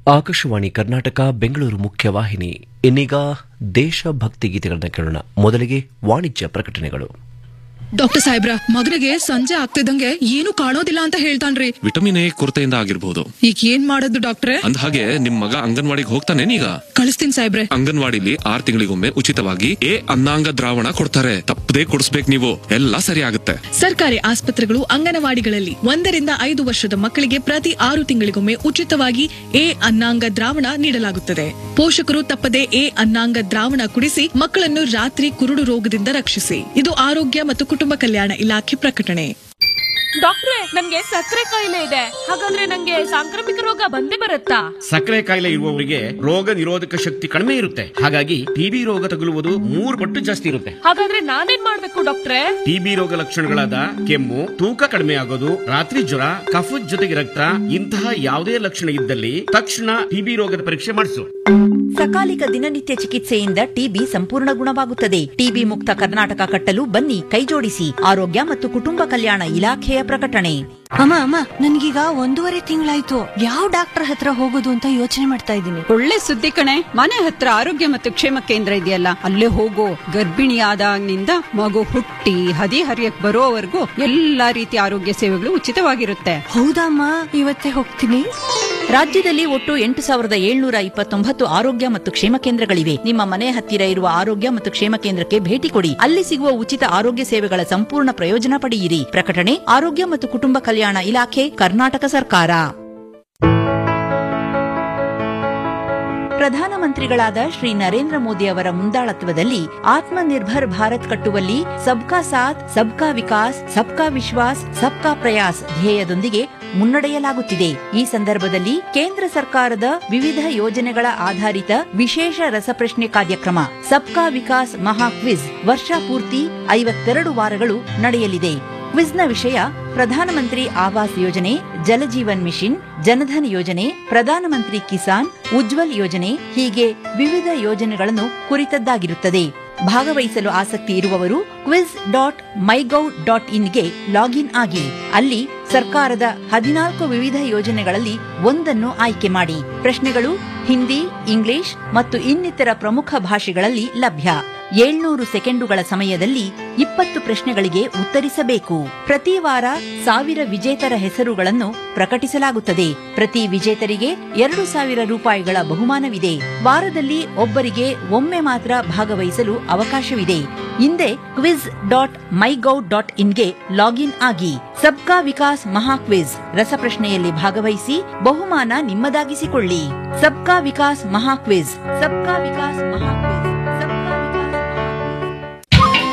ಆಕಾಶವಾಣಿ ಕರ್ನಾಟಕ ಬೆಂಗಳೂರು ಮುಖ್ಯವಾಹಿನಿ ಇನ್ನೀಗ ದೇಶಭಕ್ತಿ ಗೀತೆಗಳನ್ನ ಕೇಳೋಣ ಮೊದಲಿಗೆ ವಾಣಿಜ್ಯ ಪ್ರಕಟಣೆಗಳು ಡಾಕ್ಟರ್ ಸಾಹೇಬ್ರ ಮಗನಿಗೆ ಸಂಜೆ ಆಗ್ತಿದ್ದಂಗೆ ಏನು ಕಾಣೋದಿಲ್ಲ ಅಂತ ಹೇಳ್ತಾನ್ರಿ ವಿಟಮಿನ್ ಎ ಕೊರತೆಯಿಂದ ಆಗಿರ್ಬೋದು ಈಗ ಏನ್ ಮಾಡೋದು ಡಾಕ್ಟ್ರೆ ಅಂದ ಹಾಗೆ ನಿಮ್ ಮಗ ಅಂಗನವಾಡಿಗೆ ಹೋಗ್ತಾನೇನೀಗ ಕಳಿಸ್ತೀನಿ ಸಾಹೇಬ್ರೆ ಅಂಗನವಾಡಿಲಿ ಆರ್ ತಿಂಗಳಿಗೊಮ್ಮೆ ಉಚಿತವಾಗಿ ಎ ಅನ್ನಾಂಗ ದ್ರಾವಣ ಕೊಡ್ತಾರೆ ತಪ್ಪದೇ ಕೊಡಿಸ್ಬೇಕು ನೀವು ಎಲ್ಲ ಸರಿ ಆಗುತ್ತೆ ಸರ್ಕಾರಿ ಆಸ್ಪತ್ರೆಗಳು ಅಂಗನವಾಡಿಗಳಲ್ಲಿ ಒಂದರಿಂದ ಐದು ವರ್ಷದ ಮಕ್ಕಳಿಗೆ ಪ್ರತಿ ಆರು ತಿಂಗಳಿಗೊಮ್ಮೆ ಉಚಿತವಾಗಿ ಎ ಅನ್ನಾಂಗ ದ್ರಾವಣ ನೀಡಲಾಗುತ್ತದೆ ಪೋಷಕರು ತಪ್ಪದೆ ಎ ಅನ್ನಾಂಗ ದ್ರಾವಣ ಕುಡಿಸಿ ಮಕ್ಕಳನ್ನು ರಾತ್ರಿ ಕುರುಡು ರೋಗದಿಂದ ರಕ್ಷಿಸಿ ಇದು ಆರೋಗ್ಯ ಮತ್ತು ಕುಟುಂಬ ಕಲ್ಯಾಣ ಇಲಾಖೆ ಪ್ರಕಟಣೆ ಡಾಕ್ಟ್ರೆ ನನ್ಗೆ ಸಕ್ಕರೆ ಕಾಯಿಲೆ ಇದೆ ಹಾಗಾದ್ರೆ ನಂಗೆ ಸಾಂಕ್ರಾಮಿಕ ರೋಗ ಬಂದೇ ಬರುತ್ತಾ ಸಕ್ಕರೆ ಕಾಯಿಲೆ ಇರುವವರಿಗೆ ರೋಗ ನಿರೋಧಕ ಶಕ್ತಿ ಕಡಿಮೆ ಇರುತ್ತೆ ಹಾಗಾಗಿ ಟಿಬಿ ರೋಗ ತಗುಲುವುದು ಮೂರು ಪಟ್ಟು ಜಾಸ್ತಿ ಇರುತ್ತೆ ಹಾಗಾದ್ರೆ ನಾನೇನ್ ಮಾಡ್ಬೇಕು ಡಾಕ್ಟ್ರೆ ಟಿಬಿ ರೋಗ ಲಕ್ಷಣಗಳಾದ ಕೆಮ್ಮು ತೂಕ ಕಡಿಮೆ ಆಗೋದು ರಾತ್ರಿ ಜ್ವರ ಕಫದ ಜೊತೆಗೆ ರಕ್ತ ಇಂತಹ ಯಾವುದೇ ಲಕ್ಷಣ ಇದ್ದಲ್ಲಿ ತಕ್ಷಣ ಟಿಬಿ ರೋಗದ ಪರೀಕ್ಷೆ ಮಾಡಿಸು ಸಕಾಲಿಕ ದಿನನಿತ್ಯ ಚಿಕಿತ್ಸೆಯಿಂದ ಟಿಬಿ ಸಂಪೂರ್ಣ ಗುಣವಾಗುತ್ತದೆ ಟಿಬಿ ಮುಕ್ತ ಕರ್ನಾಟಕ ಕಟ್ಟಲು ಬನ್ನಿ ಕೈಜೋಡಿಸಿ ಆರೋಗ್ಯ ಮತ್ತು ಕುಟುಂಬ ಕಲ್ಯಾಣ ಇಲಾಖೆಯ ಪ್ರಕಟಣೆ ಅಮ್ಮ ಅಮ್ಮ ನನ್ಗೀಗ ಒಂದೂವರೆ ತಿಂಗಳಾಯ್ತು ಯಾವ ಡಾಕ್ಟರ್ ಹತ್ರ ಹೋಗೋದು ಅಂತ ಯೋಚನೆ ಮಾಡ್ತಾ ಇದ್ದೀನಿ ಒಳ್ಳೆ ಸುದ್ದಿ ಕಣೆ ಮನೆ ಹತ್ರ ಆರೋಗ್ಯ ಮತ್ತು ಕ್ಷೇಮ ಕೇಂದ್ರ ಇದೆಯಲ್ಲ ಅಲ್ಲೇ ಹೋಗೋ ಗರ್ಭಿಣಿ ಆದಾಗಿನಿಂದ ಮಗು ಹುಟ್ಟಿ ಹದಿ ಹರಿಯಕ್ ಬರೋವರೆಗೂ ಎಲ್ಲಾ ರೀತಿಯ ಆರೋಗ್ಯ ಸೇವೆಗಳು ಉಚಿತವಾಗಿರುತ್ತೆ ಹೌದಮ್ಮ ಇವತ್ತೇ ಹೋಗ್ತೀನಿ ರಾಜ್ಯದಲ್ಲಿ ಒಟ್ಟು ಎಂಟು ಸಾವಿರದ ಏಳ್ನೂರ ಇಪ್ಪತ್ತೊಂಬತ್ತು ಆರೋಗ್ಯ ಮತ್ತು ಕ್ಷೇಮ ಕೇಂದ್ರಗಳಿವೆ ನಿಮ್ಮ ಮನೆ ಹತ್ತಿರ ಇರುವ ಆರೋಗ್ಯ ಮತ್ತು ಕ್ಷೇಮ ಕೇಂದ್ರಕ್ಕೆ ಭೇಟಿ ಕೊಡಿ ಅಲ್ಲಿ ಸಿಗುವ ಉಚಿತ ಆರೋಗ್ಯ ಸೇವೆಗಳ ಸಂಪೂರ್ಣ ಪ್ರಯೋಜನ ಪಡೆಯಿರಿ ಪ್ರಕಟಣೆ ಆರೋಗ್ಯ ಮತ್ತು ಕುಟುಂಬ ಕಲ್ಯಾಣ ಇಲಾಖೆ ಕರ್ನಾಟಕ ಸರ್ಕಾರ ಪ್ರಧಾನಮಂತ್ರಿಗಳಾದ ಶ್ರೀ ನರೇಂದ್ರ ಮೋದಿ ಅವರ ಮುಂದಾಳತ್ವದಲ್ಲಿ ಆತ್ಮನಿರ್ಭರ್ ಭಾರತ್ ಕಟ್ಟುವಲ್ಲಿ ಸಬ್ಕಾ ಸಾಥ್ ಸಬ್ಕಾ ವಿಕಾಸ್ ಸಬ್ಕಾ ವಿಶ್ವಾಸ್ ಸಬ್ಕಾ ಪ್ರಯಾಸ್ ಧ್ಯೇಯದೊಂದಿಗೆ ಮುನ್ನಡೆಯಲಾಗುತ್ತಿದೆ ಈ ಸಂದರ್ಭದಲ್ಲಿ ಕೇಂದ್ರ ಸರ್ಕಾರದ ವಿವಿಧ ಯೋಜನೆಗಳ ಆಧಾರಿತ ವಿಶೇಷ ರಸಪ್ರಶ್ನೆ ಕಾರ್ಯಕ್ರಮ ಸಬ್ಕಾ ವಿಕಾಸ್ ಮಹಾ ಕ್ವಿಜ್ ವರ್ಷಪೂರ್ತಿ ಐವತ್ತೆರಡು ವಾರಗಳು ನಡೆಯಲಿದೆ ಕ್ವಿಜ್ನ ವಿಷಯ ಪ್ರಧಾನಮಂತ್ರಿ ಆವಾಸ್ ಯೋಜನೆ ಜಲಜೀವನ್ ಮಿಷನ್ ಜನಧನ್ ಯೋಜನೆ ಪ್ರಧಾನಮಂತ್ರಿ ಕಿಸಾನ್ ಉಜ್ವಲ್ ಯೋಜನೆ ಹೀಗೆ ವಿವಿಧ ಯೋಜನೆಗಳನ್ನು ಕುರಿತದ್ದಾಗಿರುತ್ತದೆ ಭಾಗವಹಿಸಲು ಆಸಕ್ತಿ ಇರುವವರು ಕ್ವಿಜ್ ಡಾಟ್ ಮೈಗೌ ಡಾಟ್ ಇನ್ಗೆ ಲಾಗಿನ್ ಆಗಿ ಅಲ್ಲಿ ಸರ್ಕಾರದ ಹದಿನಾಲ್ಕು ವಿವಿಧ ಯೋಜನೆಗಳಲ್ಲಿ ಒಂದನ್ನು ಆಯ್ಕೆ ಮಾಡಿ ಪ್ರಶ್ನೆಗಳು ಹಿಂದಿ ಇಂಗ್ಲಿಷ್ ಮತ್ತು ಇನ್ನಿತರ ಪ್ರಮುಖ ಭಾಷೆಗಳಲ್ಲಿ ಲಭ್ಯ ಏಳ್ನೂರು ಸೆಕೆಂಡುಗಳ ಸಮಯದಲ್ಲಿ ಇಪ್ಪತ್ತು ಪ್ರಶ್ನೆಗಳಿಗೆ ಉತ್ತರಿಸಬೇಕು ಪ್ರತಿ ವಾರ ಸಾವಿರ ವಿಜೇತರ ಹೆಸರುಗಳನ್ನು ಪ್ರಕಟಿಸಲಾಗುತ್ತದೆ ಪ್ರತಿ ವಿಜೇತರಿಗೆ ಎರಡು ಸಾವಿರ ರೂಪಾಯಿಗಳ ಬಹುಮಾನವಿದೆ ವಾರದಲ್ಲಿ ಒಬ್ಬರಿಗೆ ಒಮ್ಮೆ ಮಾತ್ರ ಭಾಗವಹಿಸಲು ಅವಕಾಶವಿದೆ ಹಿಂದೆ ಕ್ವಿಜ್ ಡಾಟ್ ಮೈಗೌ ಡಾಟ್ ಇನ್ಗೆ ಲಾಗಿನ್ ಆಗಿ ಸಬ್ಕಾ ವಿಕಾಸ್ ಮಹಾ ಕ್ವಿಜ್ ರಸಪ್ರಶ್ನೆಯಲ್ಲಿ ಭಾಗವಹಿಸಿ ಬಹುಮಾನ ನಿಮ್ಮದಾಗಿಸಿಕೊಳ್ಳಿ ಸಬ್ಕಾ ವಿಕಾಸ್ ಮಹಾ ಕ್ವಿಜ್ ಸಬ್ಕಾ ವಿಕಾಸ್ ಮಹಾ ಕ್ವಿಜ್ ಸಬ್ಕಾ ವಿಕಾಸ್ ಮಹಾ ಕ್ವಿಜ್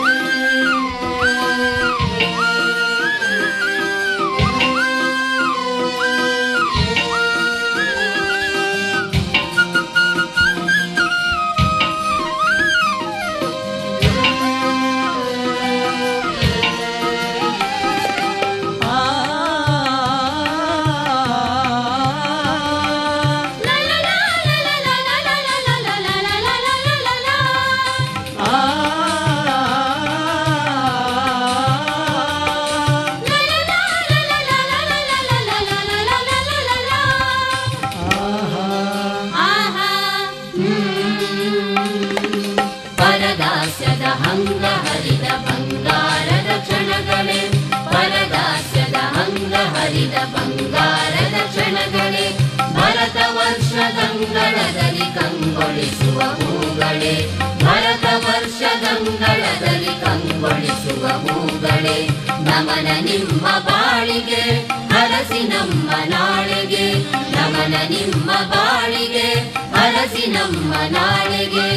ಪರದಾಸ್ಯದ ಹಂಗ ಹರಿದ ಬಂಗಾರದ ಕ್ಷಣಗಳೇ ಪರದಾಸ್ಯದ ಹಂಗ ಹರಿದ ಬಂಗಾರದ ಕ್ಷಣಗಳೇ ಭರತ ವರ್ಷದಂಗಳದಲ್ಲಿ ಕಂಗೊಳಿಸುವ ಹೂಗಳೇ ಭರತ ವರ್ಷದಂಗಳದಲ್ಲಿ ಕಂಗೊಳಿಸುವ ಹೂಗಳೇ ನಮನ ನಿಮ್ಮ ಬಾಳಿಗೆ ಹರಸಿ ನಮ್ಮ ನಾಳೆಗೆ ನಮನ ನಿಮ್ಮ ಬಾಳಿಗೆ ಹರಸಿ ನಮ್ಮ ನಾಳೆಗೆ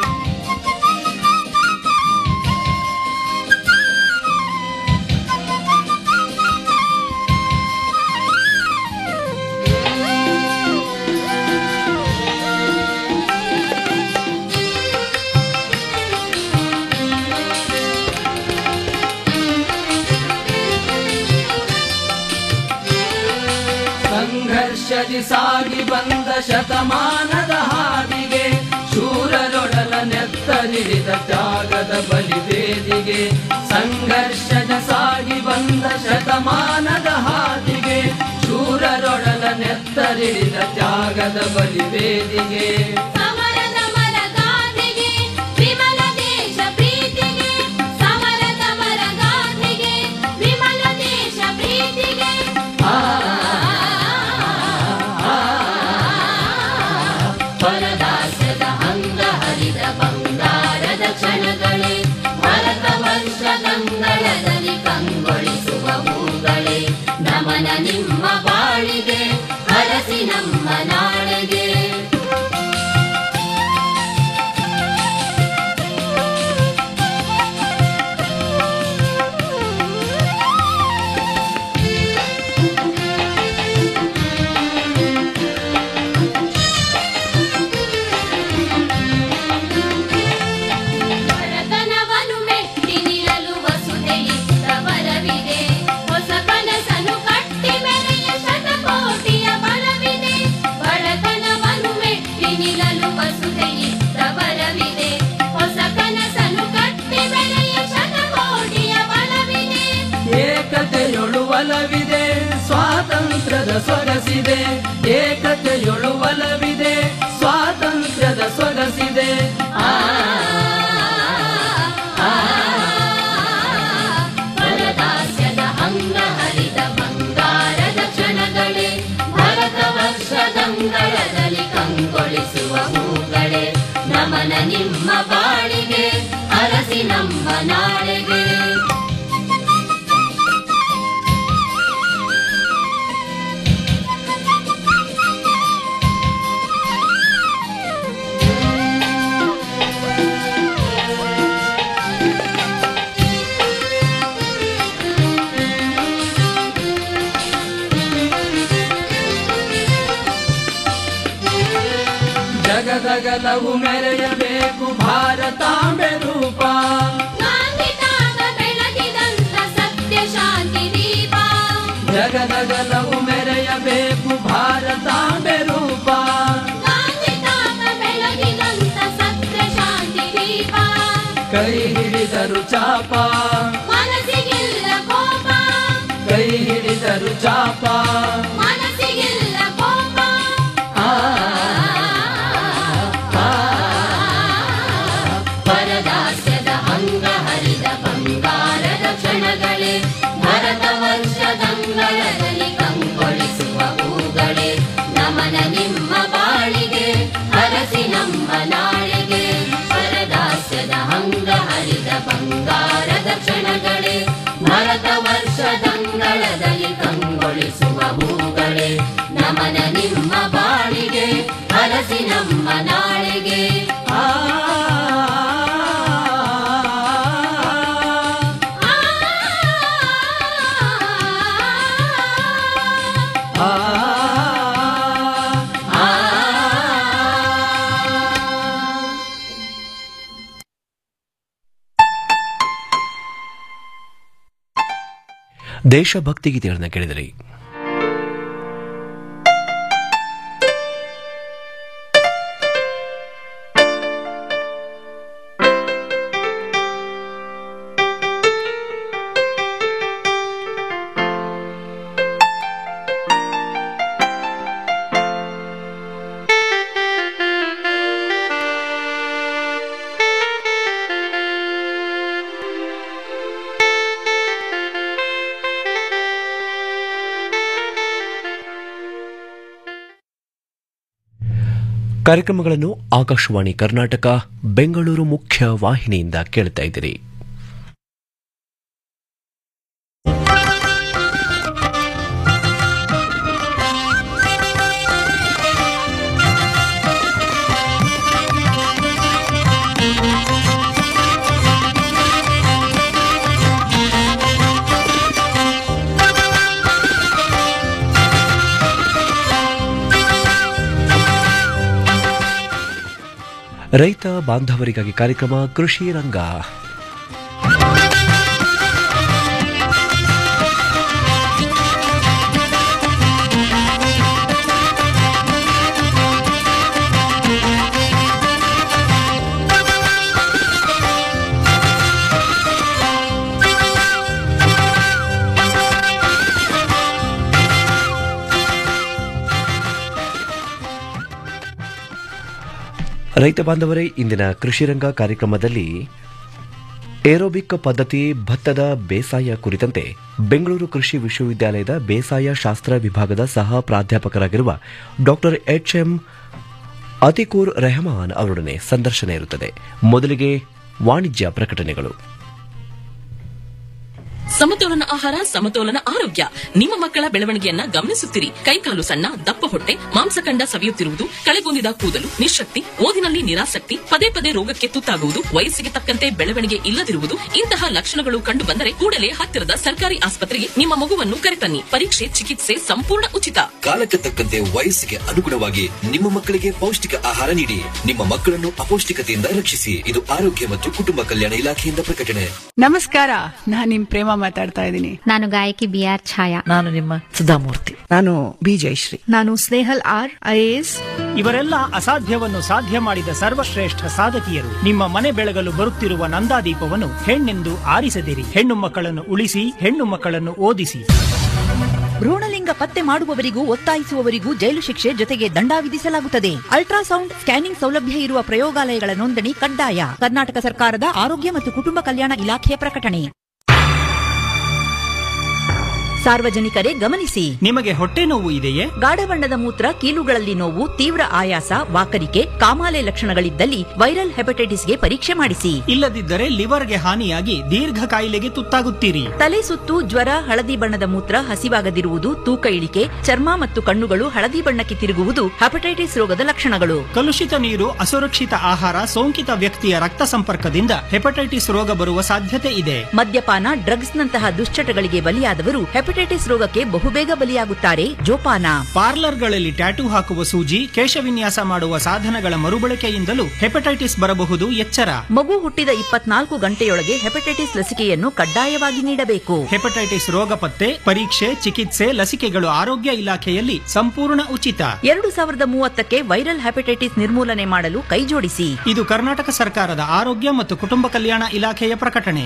ಸಂಘರ್ಷದಿ ಸಾಗಿ ಬಂದ ಶತಮಾನದ ಹಾದಿಗೆ ಶೂರರೊಡಲ ನೆತ್ತರಿದ ತ್ಯಾಗದ ಬಲಿವೇದಿಗೆ ಸಂಘರ್ಷದ ಸಾಗಿ ಬಂದ ಶತಮಾನದ ಹಾದಿಗೆ ಶೂರರೊಡಲ ನೆತ್ತ ನೆತ್ತರಿಡಿದ ತ್ಯಾಗದ ಬಲಿವೇದಿಗೆ ಸಮರದ ಮರ ಗಾಂಧಿಗೆ ವಿಮಲ ದೇಶ ಪ್ರೀತಿಗೆ ಸಮರದ ಮರ ಗಾಂಧಿಗೆ ವಿಮಲ ದೇಶ ಪ್ರೀತಿಗೆ ಪರದಾಸ್ಯದ ಅಂಗ ಹರಿದ ಬಂಗಾರದ ಕ್ಷಣಗಳೇ ಭರತ ವರ್ಷದಂಗಳದಲ್ಲಿ ಕಂಗೊಳಿಸುವ ಹೂಗಳೇ ನಮನ ನಿಮ್ಮ ಬಾಳಿಗೆ ಹರಸಿ ನಮ್ಮ ನಾಳೆಗೆ ಭರತನವನು ಮೆಟ್ಟಿ ನಿಲ್ಲಲು ವಸುದೆಯಿದ್ದ ಬಲವಿದೆ ಹೊಸ ಕನಸನು ಕಟ್ಟಿ ಮೆರೆಯ ಶತಕೋಟಿಯ ಬಲವಿದೆ ಬಡತನವನು ಮೆಟ್ಟಿ ನಿಲ್ಲಲು ವಸುದೆಯಿದ್ದ ಬಲವಿದೆ ಹೊಸ ಕನಸನು ಕಟ್ಟಿ ಮೆರೆಯ ಶತಕೋಟಿಯ ಬಲವಿದೆ ಏಕತೆಯೊಳು ಒಲವಿದೆ ಸ್ವಾತಂತ್ರ್ಯದ ಸೊಗಸಿದೆ ಏಕತೆಯೊಳು ಒಲವಿದೆ ಸ್ವಾತಂತ್ರ್ಯದ ಸೊಗಸಿದೆ ಆ ಪರದಾಸ್ಯದ ಅಂಗ ಹರಿದ ಬಂಗಾರದ ಕ್ಷಣಗಳೇ ಭರತ ವರ್ಷದಂಗಳದಲ್ಲಿ ಕಂಗೊಳಿಸುವ ಹೂಗಳೇ ನಮನ ನಿಮ್ಮ ಬಾಳಿಗೆ ಅರಸಿ ನಮ್ಮ ನಾಳೆಗೆ ಜಗದಗಲವು ಮೆರೆಯಬೇಕು ಭಾರತಾಂಬೆ ರೂಪ ಗಾಂಧಿ ತಾತ ಬೆಳಗಿದಂತ ಸತ್ಯ ಶಾಂತಿ ದೀಪ ಜಗದಗಲವು ಮೆರೆಯಬೇಕು ಭಾರತಾಂಬೆ ರೂಪ ಗಾಂಧಿ ತಾತ ಬೆಳಗಿದಂತ ಸತ್ಯ ಶಾಂತಿ ದೀಪ ಕೈ ಹಿಡಿದರು ಚಾಪ ಮನಸ್ಸಿಗಿಲ್ಲ ಕೋಪ ಕೈ ಹಿಡಿದರು ಚಾಪ ಮನಸ್ಸಿಗಿಲ್ಲ ಕೋಪ ಆ ಪರದಾಸ್ಯದ ಅಂಗ ಹರಿದ ಬಂಗಾರದ ಕ್ಷಣಗಳೇ ಭರತ ವರ್ಷದಂಗಳದಲ್ಲಿ ಕಂಗೊಳಿಸುವ ಹೂಗಳೇ ನಮನ ನಿಮ್ಮ ಬಾಳಿಗೆ ಹರಸಿ ನಮ್ಮ ನಾಳೆಗೆ ಪರದಾಸ್ಯದ ಅಂಗ ಹರಿದ ಬಂಗಾರದ ಕ್ಷಣಗಳೇ ಭರತ ವರ್ಷದಂಗಳದಲ್ಲಿ ಕಂಗೊಳಿಸುವ ಹೂಗಳೇ ನಮನ ನಿಮ್ಮ ಬಾಳಿಗೆ ಹರಸಿ ನಮ್ಮ ನಾಳೆಗೆ ಆ ಆ ದೇಶಭಕ್ತಿ ಗೀತೆಗಳನ್ನ ಕೇಳಿದಿರಿ ಕಾರ್ಯಕ್ರಮಗಳನ್ನು ಆಕಾಶವಾಣಿ ಕರ್ನಾಟಕ ಬೆಂಗಳೂರು ಮುಖ್ಯ ವಾಹಿನಿಯಿಂದ ಕೇಳ್ತಾ ಇದ್ದೀರಿ ರೈತ ಬಾಂಧವರಿಗಾಗಿ ಕಾರ್ಯಕ್ರಮ ಕೃಷಿ ರಂಗ ರೈತ ಬಾಂಧವರೇ ಇಂದಿನ ಕೃಷಿರಂಗ ಕಾರ್ಯಕ್ರಮದಲ್ಲಿ ಏರೋಬಿಕ್ ಪದ್ಧತಿ ಭತ್ತದ ಬೇಸಾಯ ಕುರಿತಂತೆ ಬೆಂಗಳೂರು ಕೃಷಿ ವಿಶ್ವವಿದ್ಯಾಲಯದ ಬೇಸಾಯ ಶಾಸ್ತ್ರ ವಿಭಾಗದ ಸಹ ಪ್ರಾಧ್ಯಾಪಕರಾಗಿರುವ doctor H M Atikur Rehman ಅವರೊಡನೆ ಸಂದರ್ಶನ ಇರುತ್ತದೆ ಮೊದಲಿಗೆ ವಾಣಿಜ್ಯ ಪ್ರಕಟಣೆಗಳು ಸಮತೋಲನ ಆಹಾರ ಸಮತೋಲನ ಆರೋಗ್ಯ ನಿಮ್ಮ ಮಕ್ಕಳ ಬೆಳವಣಿಗೆಯನ್ನ ಗಮನಿಸುತ್ತಿರಿ ಕೈಕಾಲು ಸಣ್ಣ ದಪ್ಪ ಹೊಟ್ಟೆ ಮಾಂಸಖಂಡ ಸವಿಯುತ್ತಿರುವುದು ಕಳೆಗೊಂದಿದ ಕೂದಲು ನಿಶಕ್ತಿ ಓದಿನಲ್ಲಿ ನಿರಾಸಕ್ತಿ ಪದೇ ಪದೇ ರೋಗಕ್ಕೆ ತುತ್ತಾಗುವುದು ವಯಸ್ಸಿಗೆ ತಕ್ಕಂತೆ ಬೆಳವಣಿಗೆ ಇಲ್ಲದಿರುವುದು ಇಂತಹ ಲಕ್ಷಣಗಳು ಕಂಡು ಬಂದರೆ ಕೂಡಲೇ ಹತ್ತಿರದ ಸರ್ಕಾರಿ ಆಸ್ಪತ್ರೆಗೆ ನಿಮ್ಮ ಮಗುವನ್ನು ಕರೆತನ್ನಿ ಪರೀಕ್ಷೆ ಚಿಕಿತ್ಸೆ ಸಂಪೂರ್ಣ ಉಚಿತ ಕಾಲಕ್ಕೆ ತಕ್ಕಂತೆ ವಯಸ್ಸಿಗೆ ಅನುಗುಣವಾಗಿ ನಿಮ್ಮ ಮಕ್ಕಳಿಗೆ ಪೌಷ್ಟಿಕ ಆಹಾರ ನೀಡಿ ನಿಮ್ಮ ಮಕ್ಕಳನ್ನು ಅಪೌಷ್ಟಿಕತೆಯಿಂದ ರಕ್ಷಿಸಿ ಇದು ಆರೋಗ್ಯ ಮತ್ತು ಕುಟುಂಬ ಕಲ್ಯಾಣ ಇಲಾಖೆಯಿಂದ ಪ್ರಕಟಣೆ ನಮಸ್ಕಾರ ನಾನ್ ನಿಮ್ ಪ್ರೇಮ ಮಾತಾಡ್ತಾ ಇದ್ದೀನಿ ನಾನು ಗಾಯಕಿ ಬಿ ಆರ್ ಛಾಯಾ ನಾನು ನಿಮ್ಮ ಸುಧಾಮೂರ್ತಿ ನಾನು ಬಿ ಜಯಶ್ರೀ ನಾನು ಸ್ನೇಹಲ್ ಆರ್ ಐಎಎಸ್ ಇವರೆಲ್ಲ ಅಸಾಧ್ಯವನ್ನು ಸಾಧ್ಯ ಮಾಡಿದ ಸರ್ವಶ್ರೇಷ್ಠ ಸಾಧಕಿಯರು ನಿಮ್ಮ ಮನೆ ಬೆಳಗಲು ಬರುತ್ತಿರುವ ನಂದಾದೀಪವನ್ನು ಹೆಣ್ಣೆಂದು ಆರಿಸದಿರಿ ಹೆಣ್ಣು ಮಕ್ಕಳನ್ನು ಉಳಿಸಿ ಹೆಣ್ಣು ಮಕ್ಕಳನ್ನು ಓದಿಸಿ ಭ್ರೂಣಲಿಂಗ ಪತ್ತೆ ಮಾಡುವವರಿಗೂ ಒತ್ತಾಯಿಸುವವರಿಗೂ ಜೈಲು ಶಿಕ್ಷೆ ಜೊತೆಗೆ ದಂಡ ವಿಧಿಸಲಾಗುತ್ತದೆ ಅಲ್ಟ್ರಾಸೌಂಡ್ ಸ್ಕ್ಯಾನಿಂಗ್ ಸೌಲಭ್ಯ ಇರುವ ಪ್ರಯೋಗಾಲಯಗಳ ನೋಂದಣಿ ಕಡ್ಡಾಯ ಕರ್ನಾಟಕ ಸರ್ಕಾರದ ಆರೋಗ್ಯ ಮತ್ತು ಕುಟುಂಬ ಕಲ್ಯಾಣ ಇಲಾಖೆಯ ಪ್ರಕಟಣೆ ಸಾರ್ವಜನಿಕರೇ ಗಮನಿಸಿ ನಿಮಗೆ ಹೊಟ್ಟೆ ನೋವು ಇದೆಯೇ ಗಾಢ ಬಣ್ಣದ ಮೂತ್ರ ಕೀಲುಗಳಲ್ಲಿ ನೋವು ತೀವ್ರ ಆಯಾಸ ವಾಕರಿಕೆ ಕಾಮಾಲೆ ಲಕ್ಷಣಗಳಿದ್ದಲ್ಲಿ ವೈರಲ್ ಹೆಪಟೈಟಿಸ್ಗೆ ಪರೀಕ್ಷೆ ಮಾಡಿಸಿ ಇಲ್ಲದಿದ್ದರೆ ಲಿವರ್ಗೆ ಹಾನಿಯಾಗಿ ದೀರ್ಘ ಕಾಯಿಲೆಗೆ ತುತ್ತಾಗುತ್ತೀರಿ ತಲೆ ಸುತ್ತು ಜ್ವರ ಹಳದಿ ಬಣ್ಣದ ಮೂತ್ರ ಹಸಿವಾಗದಿರುವುದು ತೂಕ ಇಳಿಕೆ ಚರ್ಮ ಮತ್ತು ಕಣ್ಣುಗಳು ಹಳದಿ ಬಣ್ಣಕ್ಕೆ ತಿರುಗುವುದು ಹೆಪಟೈಟಿಸ್ ರೋಗದ ಲಕ್ಷಣಗಳು ಕಲುಷಿತ ನೀರು ಅಸುರಕ್ಷಿತ ಆಹಾರ ಸೋಂಕಿತ ವ್ಯಕ್ತಿಯ ರಕ್ತ ಸಂಪರ್ಕದಿಂದ ಹೆಪಟೈಟಿಸ್ ರೋಗ ಬರುವ ಸಾಧ್ಯತೆ ಇದೆ ಮದ್ಯಪಾನ ಡ್ರಗ್ಸ್ ನಂತಹ ದುಶ್ಚಟಗಳಿಗೆ ಬಲಿಯಾದವರು ಹೆಪಟೈಟಿಸ್ ರೋಗಕ್ಕೆ ಬಹುಬೇಗ ಬಲಿಯಾಗುತ್ತಾರೆ ಜೋಪಾನ ಪಾರ್ಲರ್ಗಳಲ್ಲಿ ಟ್ಯಾಟೂ ಹಾಕುವ ಸೂಜಿ ಕೇಶವಿನ್ಯಾಸ ಮಾಡುವ ಸಾಧನಗಳ ಮರುಬಳಕೆಯಿಂದಲೂ ಹೆಪಟೈಟಿಸ್ ಬರಬಹುದು ಎಚ್ಚರ ಮಗು ಹುಟ್ಟಿದ ಇಪ್ಪತ್ನಾಲ್ಕು ಗಂಟೆಯೊಳಗೆ ಹೆಪಟೈಟಿಸ್ ಲಸಿಕೆಯನ್ನು ಕಡ್ಡಾಯವಾಗಿ ನೀಡಬೇಕು ಹೆಪಟೈಟಿಸ್ ರೋಗ ಪತ್ತೆ ಪರೀಕ್ಷೆ ಚಿಕಿತ್ಸೆ ಲಸಿಕೆಗಳು ಆರೋಗ್ಯ ಇಲಾಖೆಯಲ್ಲಿ ಸಂಪೂರ್ಣ ಉಚಿತ ಎರಡು ಸಾವಿರದ ಮೂವತ್ತಕ್ಕೆ ವೈರಲ್ ಹೆಪಟೈಟಿಸ್ ನಿರ್ಮೂಲನೆ ಮಾಡಲು ಕೈಜೋಡಿಸಿ ಇದು ಕರ್ನಾಟಕ ಸರ್ಕಾರದ ಆರೋಗ್ಯ ಮತ್ತು ಕುಟುಂಬ ಕಲ್ಯಾಣ ಇಲಾಖೆಯ ಪ್ರಕಟಣೆ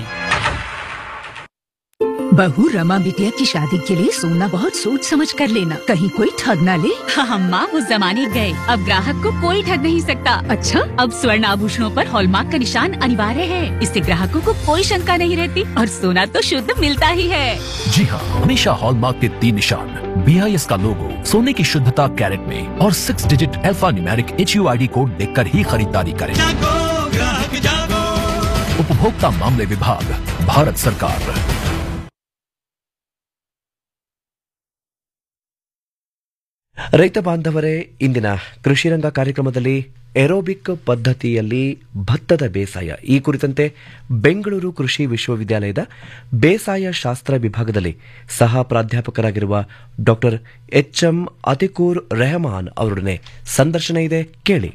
बहू रमा बिटिया की शादी के लिए सोना बहुत सोच समझ कर लेना कहीं कोई ठग ना ले हम माँ उस जमाने गए अब ग्राहक को कोई ठग नहीं सकता अच्छा अब स्वर्ण आभूषणों पर हॉलमार्क का निशान अनिवार्य है इससे ग्राहकों को कोई शंका नहीं रहती और सोना तो शुद्ध मिलता ही है जी हाँ हमेशा हॉलमार्क के तीन निशान बी आई एस का लोगो सोने की शुद्धता कैरेट में और six digit alphanumeric H U I D code देख कर ही खरीदारी करें उपभोक्ता मामले विभाग भारत सरकार ರೈತ ಬಾಂಧವರೇ ಇಂದಿನ ಕೃಷಿರಂಗ ಕಾರ್ಯಕ್ರಮದಲ್ಲಿ ಏರೋಬಿಕ್ ಪದ್ಧತಿಯಲ್ಲಿ ಭತ್ತದ ಬೇಸಾಯ ಈ ಕುರಿತಂತೆ ಬೆಂಗಳೂರು ಕೃಷಿ ವಿಶ್ವವಿದ್ಯಾಲಯದ ಬೇಸಾಯ ಶಾಸ್ತ್ರ ವಿಭಾಗದಲ್ಲಿ ಸಹ ಪ್ರಾಧ್ಯಾಪಕರಾಗಿರುವ doctor H M Atikur Rehman ಅವರೊಡನೆ ಸಂದರ್ಶನ ಇದೆ ಕೇಳಿ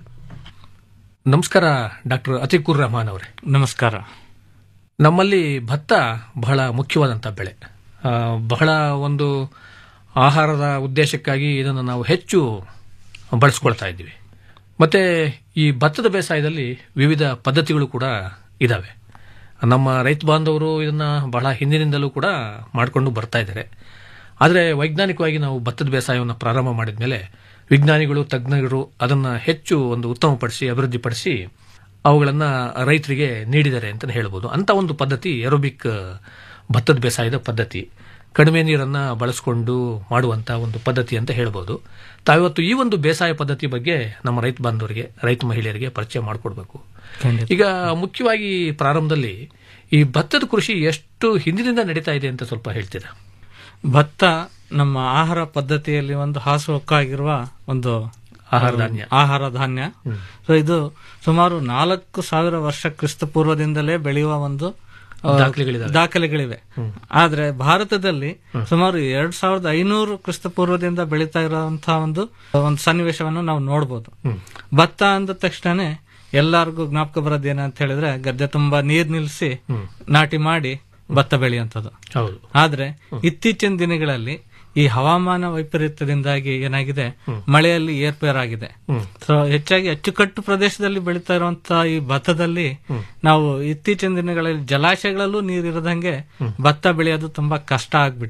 ನಮಸ್ಕಾರ ಡಾಕ್ಟರ್ ಅತಿಕುರ್ ರಹಮಾನ್ ಅವರೇ ನಮಸ್ಕಾರ ನಮ್ಮಲ್ಲಿ ಭತ್ತ ಬಹಳ ಮುಖ್ಯವಾದಂಥ ಬೆಳೆ ಆ, ಬಹಳ ಒಂದು ಆಹಾರದ ಉದ್ದೇಶಕ್ಕಾಗಿ ಇದನ್ನು ನಾವು ಹೆಚ್ಚು ಬಳಸ್ಕೊಳ್ತಾ ಇದ್ದೀವಿ ಮತ್ತು ಈ ಭತ್ತದ ಬೇಸಾಯದಲ್ಲಿ ವಿವಿಧ ಪದ್ಧತಿಗಳು ಕೂಡ ಇದ್ದಾವೆ ನಮ್ಮ ರೈತ ಬಾಂಧವರು ಇದನ್ನು ಬಹಳ ಹಿಂದಿನಿಂದಲೂ ಕೂಡ ಮಾಡಿಕೊಂಡು ಬರ್ತಾ ಇದ್ದಾರೆ ಆದರೆ ವೈಜ್ಞಾನಿಕವಾಗಿ ನಾವು ಭತ್ತದ ಬೇಸಾಯವನ್ನು ಪ್ರಾರಂಭ ಮಾಡಿದ ಮೇಲೆ ವಿಜ್ಞಾನಿಗಳು ತಜ್ಞರು ಅದನ್ನು ಹೆಚ್ಚು ಒಂದು ಉತ್ತಮಪಡಿಸಿ ಅಭಿವೃದ್ಧಿಪಡಿಸಿ ಅವುಗಳನ್ನು ರೈತರಿಗೆ ನೀಡಿದ್ದಾರೆ ಅಂತಲೇ ಹೇಳ್ಬೋದು ಅಂಥ ಒಂದು ಪದ್ಧತಿ ಏರೋಬಿಕ್ ಭತ್ತದ ಬೇಸಾಯದ ಪದ್ಧತಿ ಕಡಿಮೆ ನೀರನ್ನು ಬಳಸಿಕೊಂಡು ಮಾಡುವಂಥ ಒಂದು ಪದ್ಧತಿ ಅಂತ ಹೇಳ್ಬೋದು ತಾವಿವತ್ತು ಈ ಒಂದು ಬೇಸಾಯ ಪದ್ಧತಿ ಬಗ್ಗೆ ನಮ್ಮ ರೈತ ಬಾಂಧವರಿಗೆ ರೈತ ಮಹಿಳೆಯರಿಗೆ ಪರಿಚಯ ಮಾಡಿಕೊಡ್ಬೇಕು ಈಗ ಮುಖ್ಯವಾಗಿ ಪ್ರಾರಂಭದಲ್ಲಿ ಈ ಭತ್ತದ ಕೃಷಿ ಎಷ್ಟು ಹಿಂದಿನಿಂದ ನಡೀತಾ ಇದೆ ಅಂತ ಸ್ವಲ್ಪ ಹೇಳ್ತೀರಾ ಭತ್ತ ನಮ್ಮ ಆಹಾರ ಪದ್ಧತಿಯಲ್ಲಿ ಒಂದು ಹಾಸುಹೊಕ್ಕಾಗಿರುವ ಒಂದು ಆಹಾರ ಧಾನ್ಯ. ಆಹಾರ ಧಾನ್ಯ ಸೊ ಇದು ಸುಮಾರು ನಾಲ್ಕು ಸಾವಿರ ವರ್ಷ ಕ್ರಿಸ್ತ ಪೂರ್ವದಿಂದಲೇ ಬೆಳೆಯುವ ಒಂದು ಆ, ದಾಖಲೆಗಳಿದಾವೆ. ದಾಖಲೆಗಳಿವೆ ಆದ್ರೆ ಭಾರತದಲ್ಲಿ ಸುಮಾರು ಎರಡ್ ಸಾವಿರದ ಐನೂರು ಕ್ರಿಸ್ತ ಪೂರ್ವದಿಂದ ಬೆಳೀತಾ ಇರುವಂತಹ ಒಂದು ಒಂದು ಸನ್ನಿವೇಶವನ್ನು ನಾವು ನೋಡಬಹುದು ಭತ್ತ ಅಂದ ತಕ್ಷಣನೇ ಎಲ್ಲರಿಗೂ ಜ್ಞಾಪಕ ಬರೋದು ಏನಂತ ಹೇಳಿದ್ರೆ ಗದ್ದೆ ತುಂಬಾ ನೀರ್ ನಿಲ್ಲಿಸಿ ನಾಟಿ ಮಾಡಿ ಭತ್ತ ಬೆಳೆಯುವಂಥದ್ದು ಹೌದು ಆದ್ರೆ ಇತ್ತೀಚಿನ ದಿನಗಳಲ್ಲಿ ಈ ಹವಾಮಾನ ವೈಪರೀತ್ಯದಿಂದಾಗಿ ಏನಾಗಿದೆ ಮಳೆಯಲ್ಲಿ ಏರ್ಪೇರಾಗಿದೆ ಸೊ ಹೆಚ್ಚಾಗಿ ಅಚ್ಚುಕಟ್ಟು ಪ್ರದೇಶದಲ್ಲಿ ಬೆಳೀತಾ ಇರುವಂತಹ ಈ ಭತ್ತದಲ್ಲಿ ನಾವು ಇತ್ತೀಚಿನ ದಿನಗಳಲ್ಲಿ ಜಲಾಶಯಗಳಲ್ಲೂ ನೀರಿರದಂಗೆ ಭತ್ತ ಬೆಳೆಯೋದು ತುಂಬಾ ಕಷ್ಟ ಆಗ್ಬಿಟ್ಟಿದೆ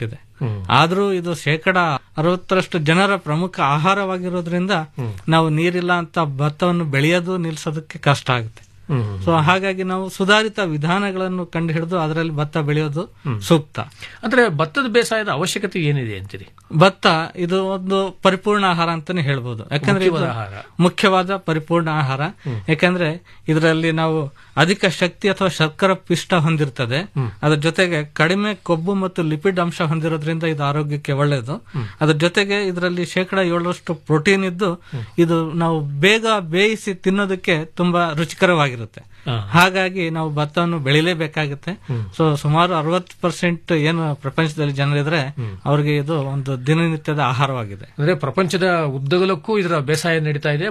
ಆದ್ರೂ ಇದು ಶೇಕಡ ಅರವತ್ತರಷ್ಟು ಜನರ ಪ್ರಮುಖ ಆಹಾರವಾಗಿರೋದ್ರಿಂದ ನಾವು ನೀರಿಲ್ಲ ಅಂತ ಭತ್ತವನ್ನು ಬೆಳೆಯೋದು ನಿಲ್ಸೋದಕ್ಕೆ ಕಷ್ಟ ಆಗುತ್ತೆ ಸೊ ಹಾಗಾಗಿ ನಾವು ಸುಧಾರಿತ ವಿಧಾನಗಳನ್ನು ಕಂಡು ಹಿಡಿದು ಅದರಲ್ಲಿ ಭತ್ತ ಬೆಳೆಯೋದು ಸೂಕ್ತ ಅಂದ್ರೆ ಭತ್ತದ ಬೇಸಾಯದ ಅವಶ್ಯಕತೆ ಏನಿದೆ ಅಂತೀರಿ ಭತ್ತ ಇದು ಒಂದು ಪರಿಪೂರ್ಣ ಆಹಾರ ಅಂತಾನೆ ಹೇಳ್ಬೋದು ಯಾಕಂದ್ರೆ ಇದು ಮುಖ್ಯವಾದ ಆಹಾರ. ಮುಖ್ಯವಾದ ಪರಿಪೂರ್ಣ ಆಹಾರ ಯಾಕಂದ್ರೆ ಇದರಲ್ಲಿ ನಾವು ಅಧಿಕ ಶಕ್ತಿ ಅಥವಾ ಶರ್ಕರ ಪಿಷ್ಟ ಹೊಂದಿರ್ತದೆ ಅದ್ರ ಜೊತೆಗೆ ಕಡಿಮೆ ಕೊಬ್ಬು ಮತ್ತು ಲಿಪಿಡ್ ಅಂಶ ಹೊಂದಿರೋದ್ರಿಂದ ಇದು ಆರೋಗ್ಯಕ್ಕೆ ಒಳ್ಳೆಯದು ಅದ್ರ ಜೊತೆಗೆ ಇದರಲ್ಲಿ ಶೇಕಡ ಏಳರಷ್ಟು ಪ್ರೋಟೀನ್ ಇದ್ದು ಇದು ನಾವು ಬೇಗ ಬೇಯಿಸಿ ತಿನ್ನೋದಕ್ಕೆ ತುಂಬಾ ರುಚಿಕರವಾಗಿರುತ್ತೆ ಹಾಗಾಗಿ ನಾವು ಭತ್ತವನ್ನು ಬೆಳಿಲೇಬೇಕಾಗುತ್ತೆ ಸೊ ಸುಮಾರು ಅರವತ್ತು ಪರ್ಸೆಂಟ್ ಏನು ಪ್ರಪಂಚದಲ್ಲಿ ಜನರಿದ್ರೆ ಅವ್ರಿಗೆ ಇದು ಒಂದು ದಿನನಿತ್ಯದ ಆಹಾರವಾಗಿದೆ ಅಂದ್ರೆ ಪ್ರಪಂಚದ ಉದ್ದಗಲಕ್ಕೂ ಇದರ ಬೇಸಾಯ ನಡೀತಾ ಇದೆ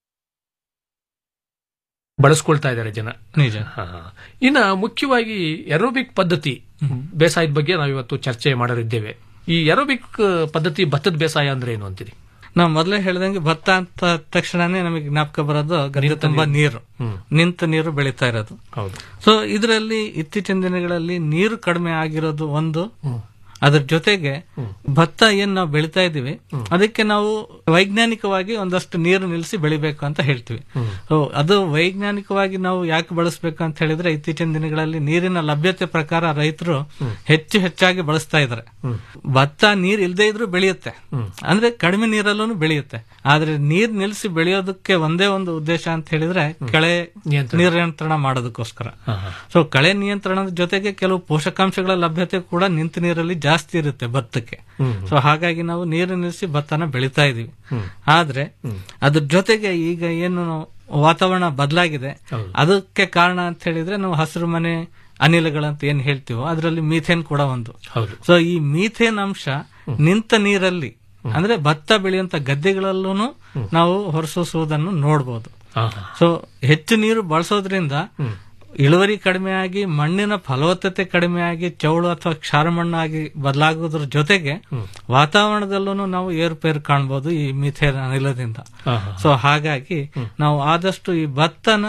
ಬಳಸ್ಕೊಳ್ತಾ ಇದ್ದಾರೆ ಜನ ನಿಜ ಹಾ, ಹಾ. ಇನ್ನ ಮುಖ್ಯವಾಗಿ ಎರೋಬಿಕ್ ಪದ್ಧತಿ ಬೇಸಾಯದ ಬಗ್ಗೆ ನಾವಿವತ್ತು ಚರ್ಚೆ ಮಾಡಲಿದ್ದೇವೆ ಈ ಎರೋಬಿಕ್ ಪದ್ಧತಿ ಭತ್ತದ ಬೇಸಾಯ ಅಂದ್ರೆ ಏನು ಅಂತೀರಿ ನಾವು ಮೊದಲೇ ಹೇಳ್ದಂಗೆ ಭತ್ತ ಅಂತ ತಕ್ಷಣನೇ ನಮಗೆ ಜ್ಞಾಪಕ ಬರೋದು ಗದ್ದೆ ತುಂಬಾ ನೀರು ನಿಂತ ನೀರು ಬೆಳೀತಾ ಇರೋದು ಹೌದು ಸೊ ಇದರಲ್ಲಿ ಇತ್ತೀಚಿನ ದಿನಗಳಲ್ಲಿ ನೀರು ಕಡಿಮೆ ಆಗಿರೋದು ಒಂದು ಅದ್ರ ಜೊತೆಗೆ ಭತ್ತ ಏನ್ ನಾವು ಬೆಳಿತಾ ಇದೀವಿ ಅದಕ್ಕೆ ನಾವು ವೈಜ್ಞಾನಿಕವಾಗಿ ಒಂದಷ್ಟು ನೀರು ನಿಲ್ಲಿಸಿ ಬೆಳಿಬೇಕು ಅಂತ ಹೇಳ್ತೀವಿ ಸೊ ಅದು ವೈಜ್ಞಾನಿಕವಾಗಿ ನಾವು ಯಾಕೆ ಬಳಸಬೇಕು ಅಂತ ಹೇಳಿದ್ರೆ ಇತ್ತೀಚಿನ ದಿನಗಳಲ್ಲಿ ನೀರಿನ ಲಭ್ಯತೆ ಪ್ರಕಾರ ರೈತರು ಹೆಚ್ಚು ಹೆಚ್ಚಾಗಿ ಬಳಸ್ತಾ ಇದ್ದಾರೆ ಭತ್ತ ನೀರ್ ಇಲ್ಲದೆ ಇದ್ರೂ ಬೆಳೆಯುತ್ತೆ ಅಂದ್ರೆ ಕಡಿಮೆ ನೀರಲ್ಲೂ ಬೆಳೆಯುತ್ತೆ ಆದ್ರೆ ನೀರ್ ನಿಲ್ಲಿಸಿ ಬೆಳೆಯೋದಕ್ಕೆ ಒಂದೇ ಒಂದು ಉದ್ದೇಶ ಅಂತ ಹೇಳಿದ್ರೆ ಕಳೆ ನಿಯಂತ್ರಣ ಮಾಡೋದಕ್ಕೋಸ್ಕರ ಸೊ ಕಳೆ ನಿಯಂತ್ರಣದ ಜೊತೆಗೆ ಕೆಲವು ಪೋಷಕಾಂಶಗಳ ಲಭ್ಯತೆ ಕೂಡ ನಿಂತ ನೀರಲ್ಲಿ ಜಾಸ್ತಿ ಇರುತ್ತೆ ಭತ್ತಕ್ಕೆ ಸೊ ಹಾಗಾಗಿ ನಾವು ನೀರು ನಿಲ್ಲಿಸಿ ಭತ್ತನ ಬೆಳಿತಾ ಇದೀವಿ ಆದ್ರೆ ಅದ್ರ ಜೊತೆಗೆ ಈಗ ಏನು ವಾತಾವರಣ ಬದಲಾಗಿದೆ ಅದಕ್ಕೆ ಕಾರಣ ಅಂತ ಹೇಳಿದ್ರೆ ನಾವು ಹಸಿರು ಮನೆ ಅನಿಲಗಳಂತ ಏನ್ ಹೇಳ್ತೀವೋ ಅದರಲ್ಲಿ ಮೀಥೇನ್ ಕೂಡ ಒಂದು ಹೌದು ಸೊ ಈ ಮೀಥೇನ್ ಅಂಶ ನಿಂತ ನೀರಲ್ಲಿ ಅಂದ್ರೆ ಭತ್ತ ಬೆಳೆಯುವಂತ ಗದ್ದೆಗಳಲ್ಲೂ ನಾವು ಹೊರಸೂಸುವುದನ್ನು ನೋಡಬಹುದು ಸೊ ಹೆಚ್ಚು ನೀರು ಬಳಸೋದ್ರಿಂದ ಇಳುವರಿ ಕಡಿಮೆ ಆಗಿ ಮಣ್ಣಿನ ಫಲವತ್ತತೆ ಕಡಿಮೆ ಆಗಿ ಚೌಳು ಅಥವಾ ಕ್ಷಾರ ಮಣ್ಣಾಗಿ ಬದಲಾಗೋದ್ರ ಜೊತೆಗೆ ವಾತಾವರಣದಲ್ಲೂ ನಾವು ಏರುಪೇರು ಕಾಣಬಹುದು ಈ ಮಿಥೇನ್ ಅನಿಲದಿಂದ ಸೊ ಹಾಗಾಗಿ ನಾವು ಆದಷ್ಟು ಈ ಭತ್ತನ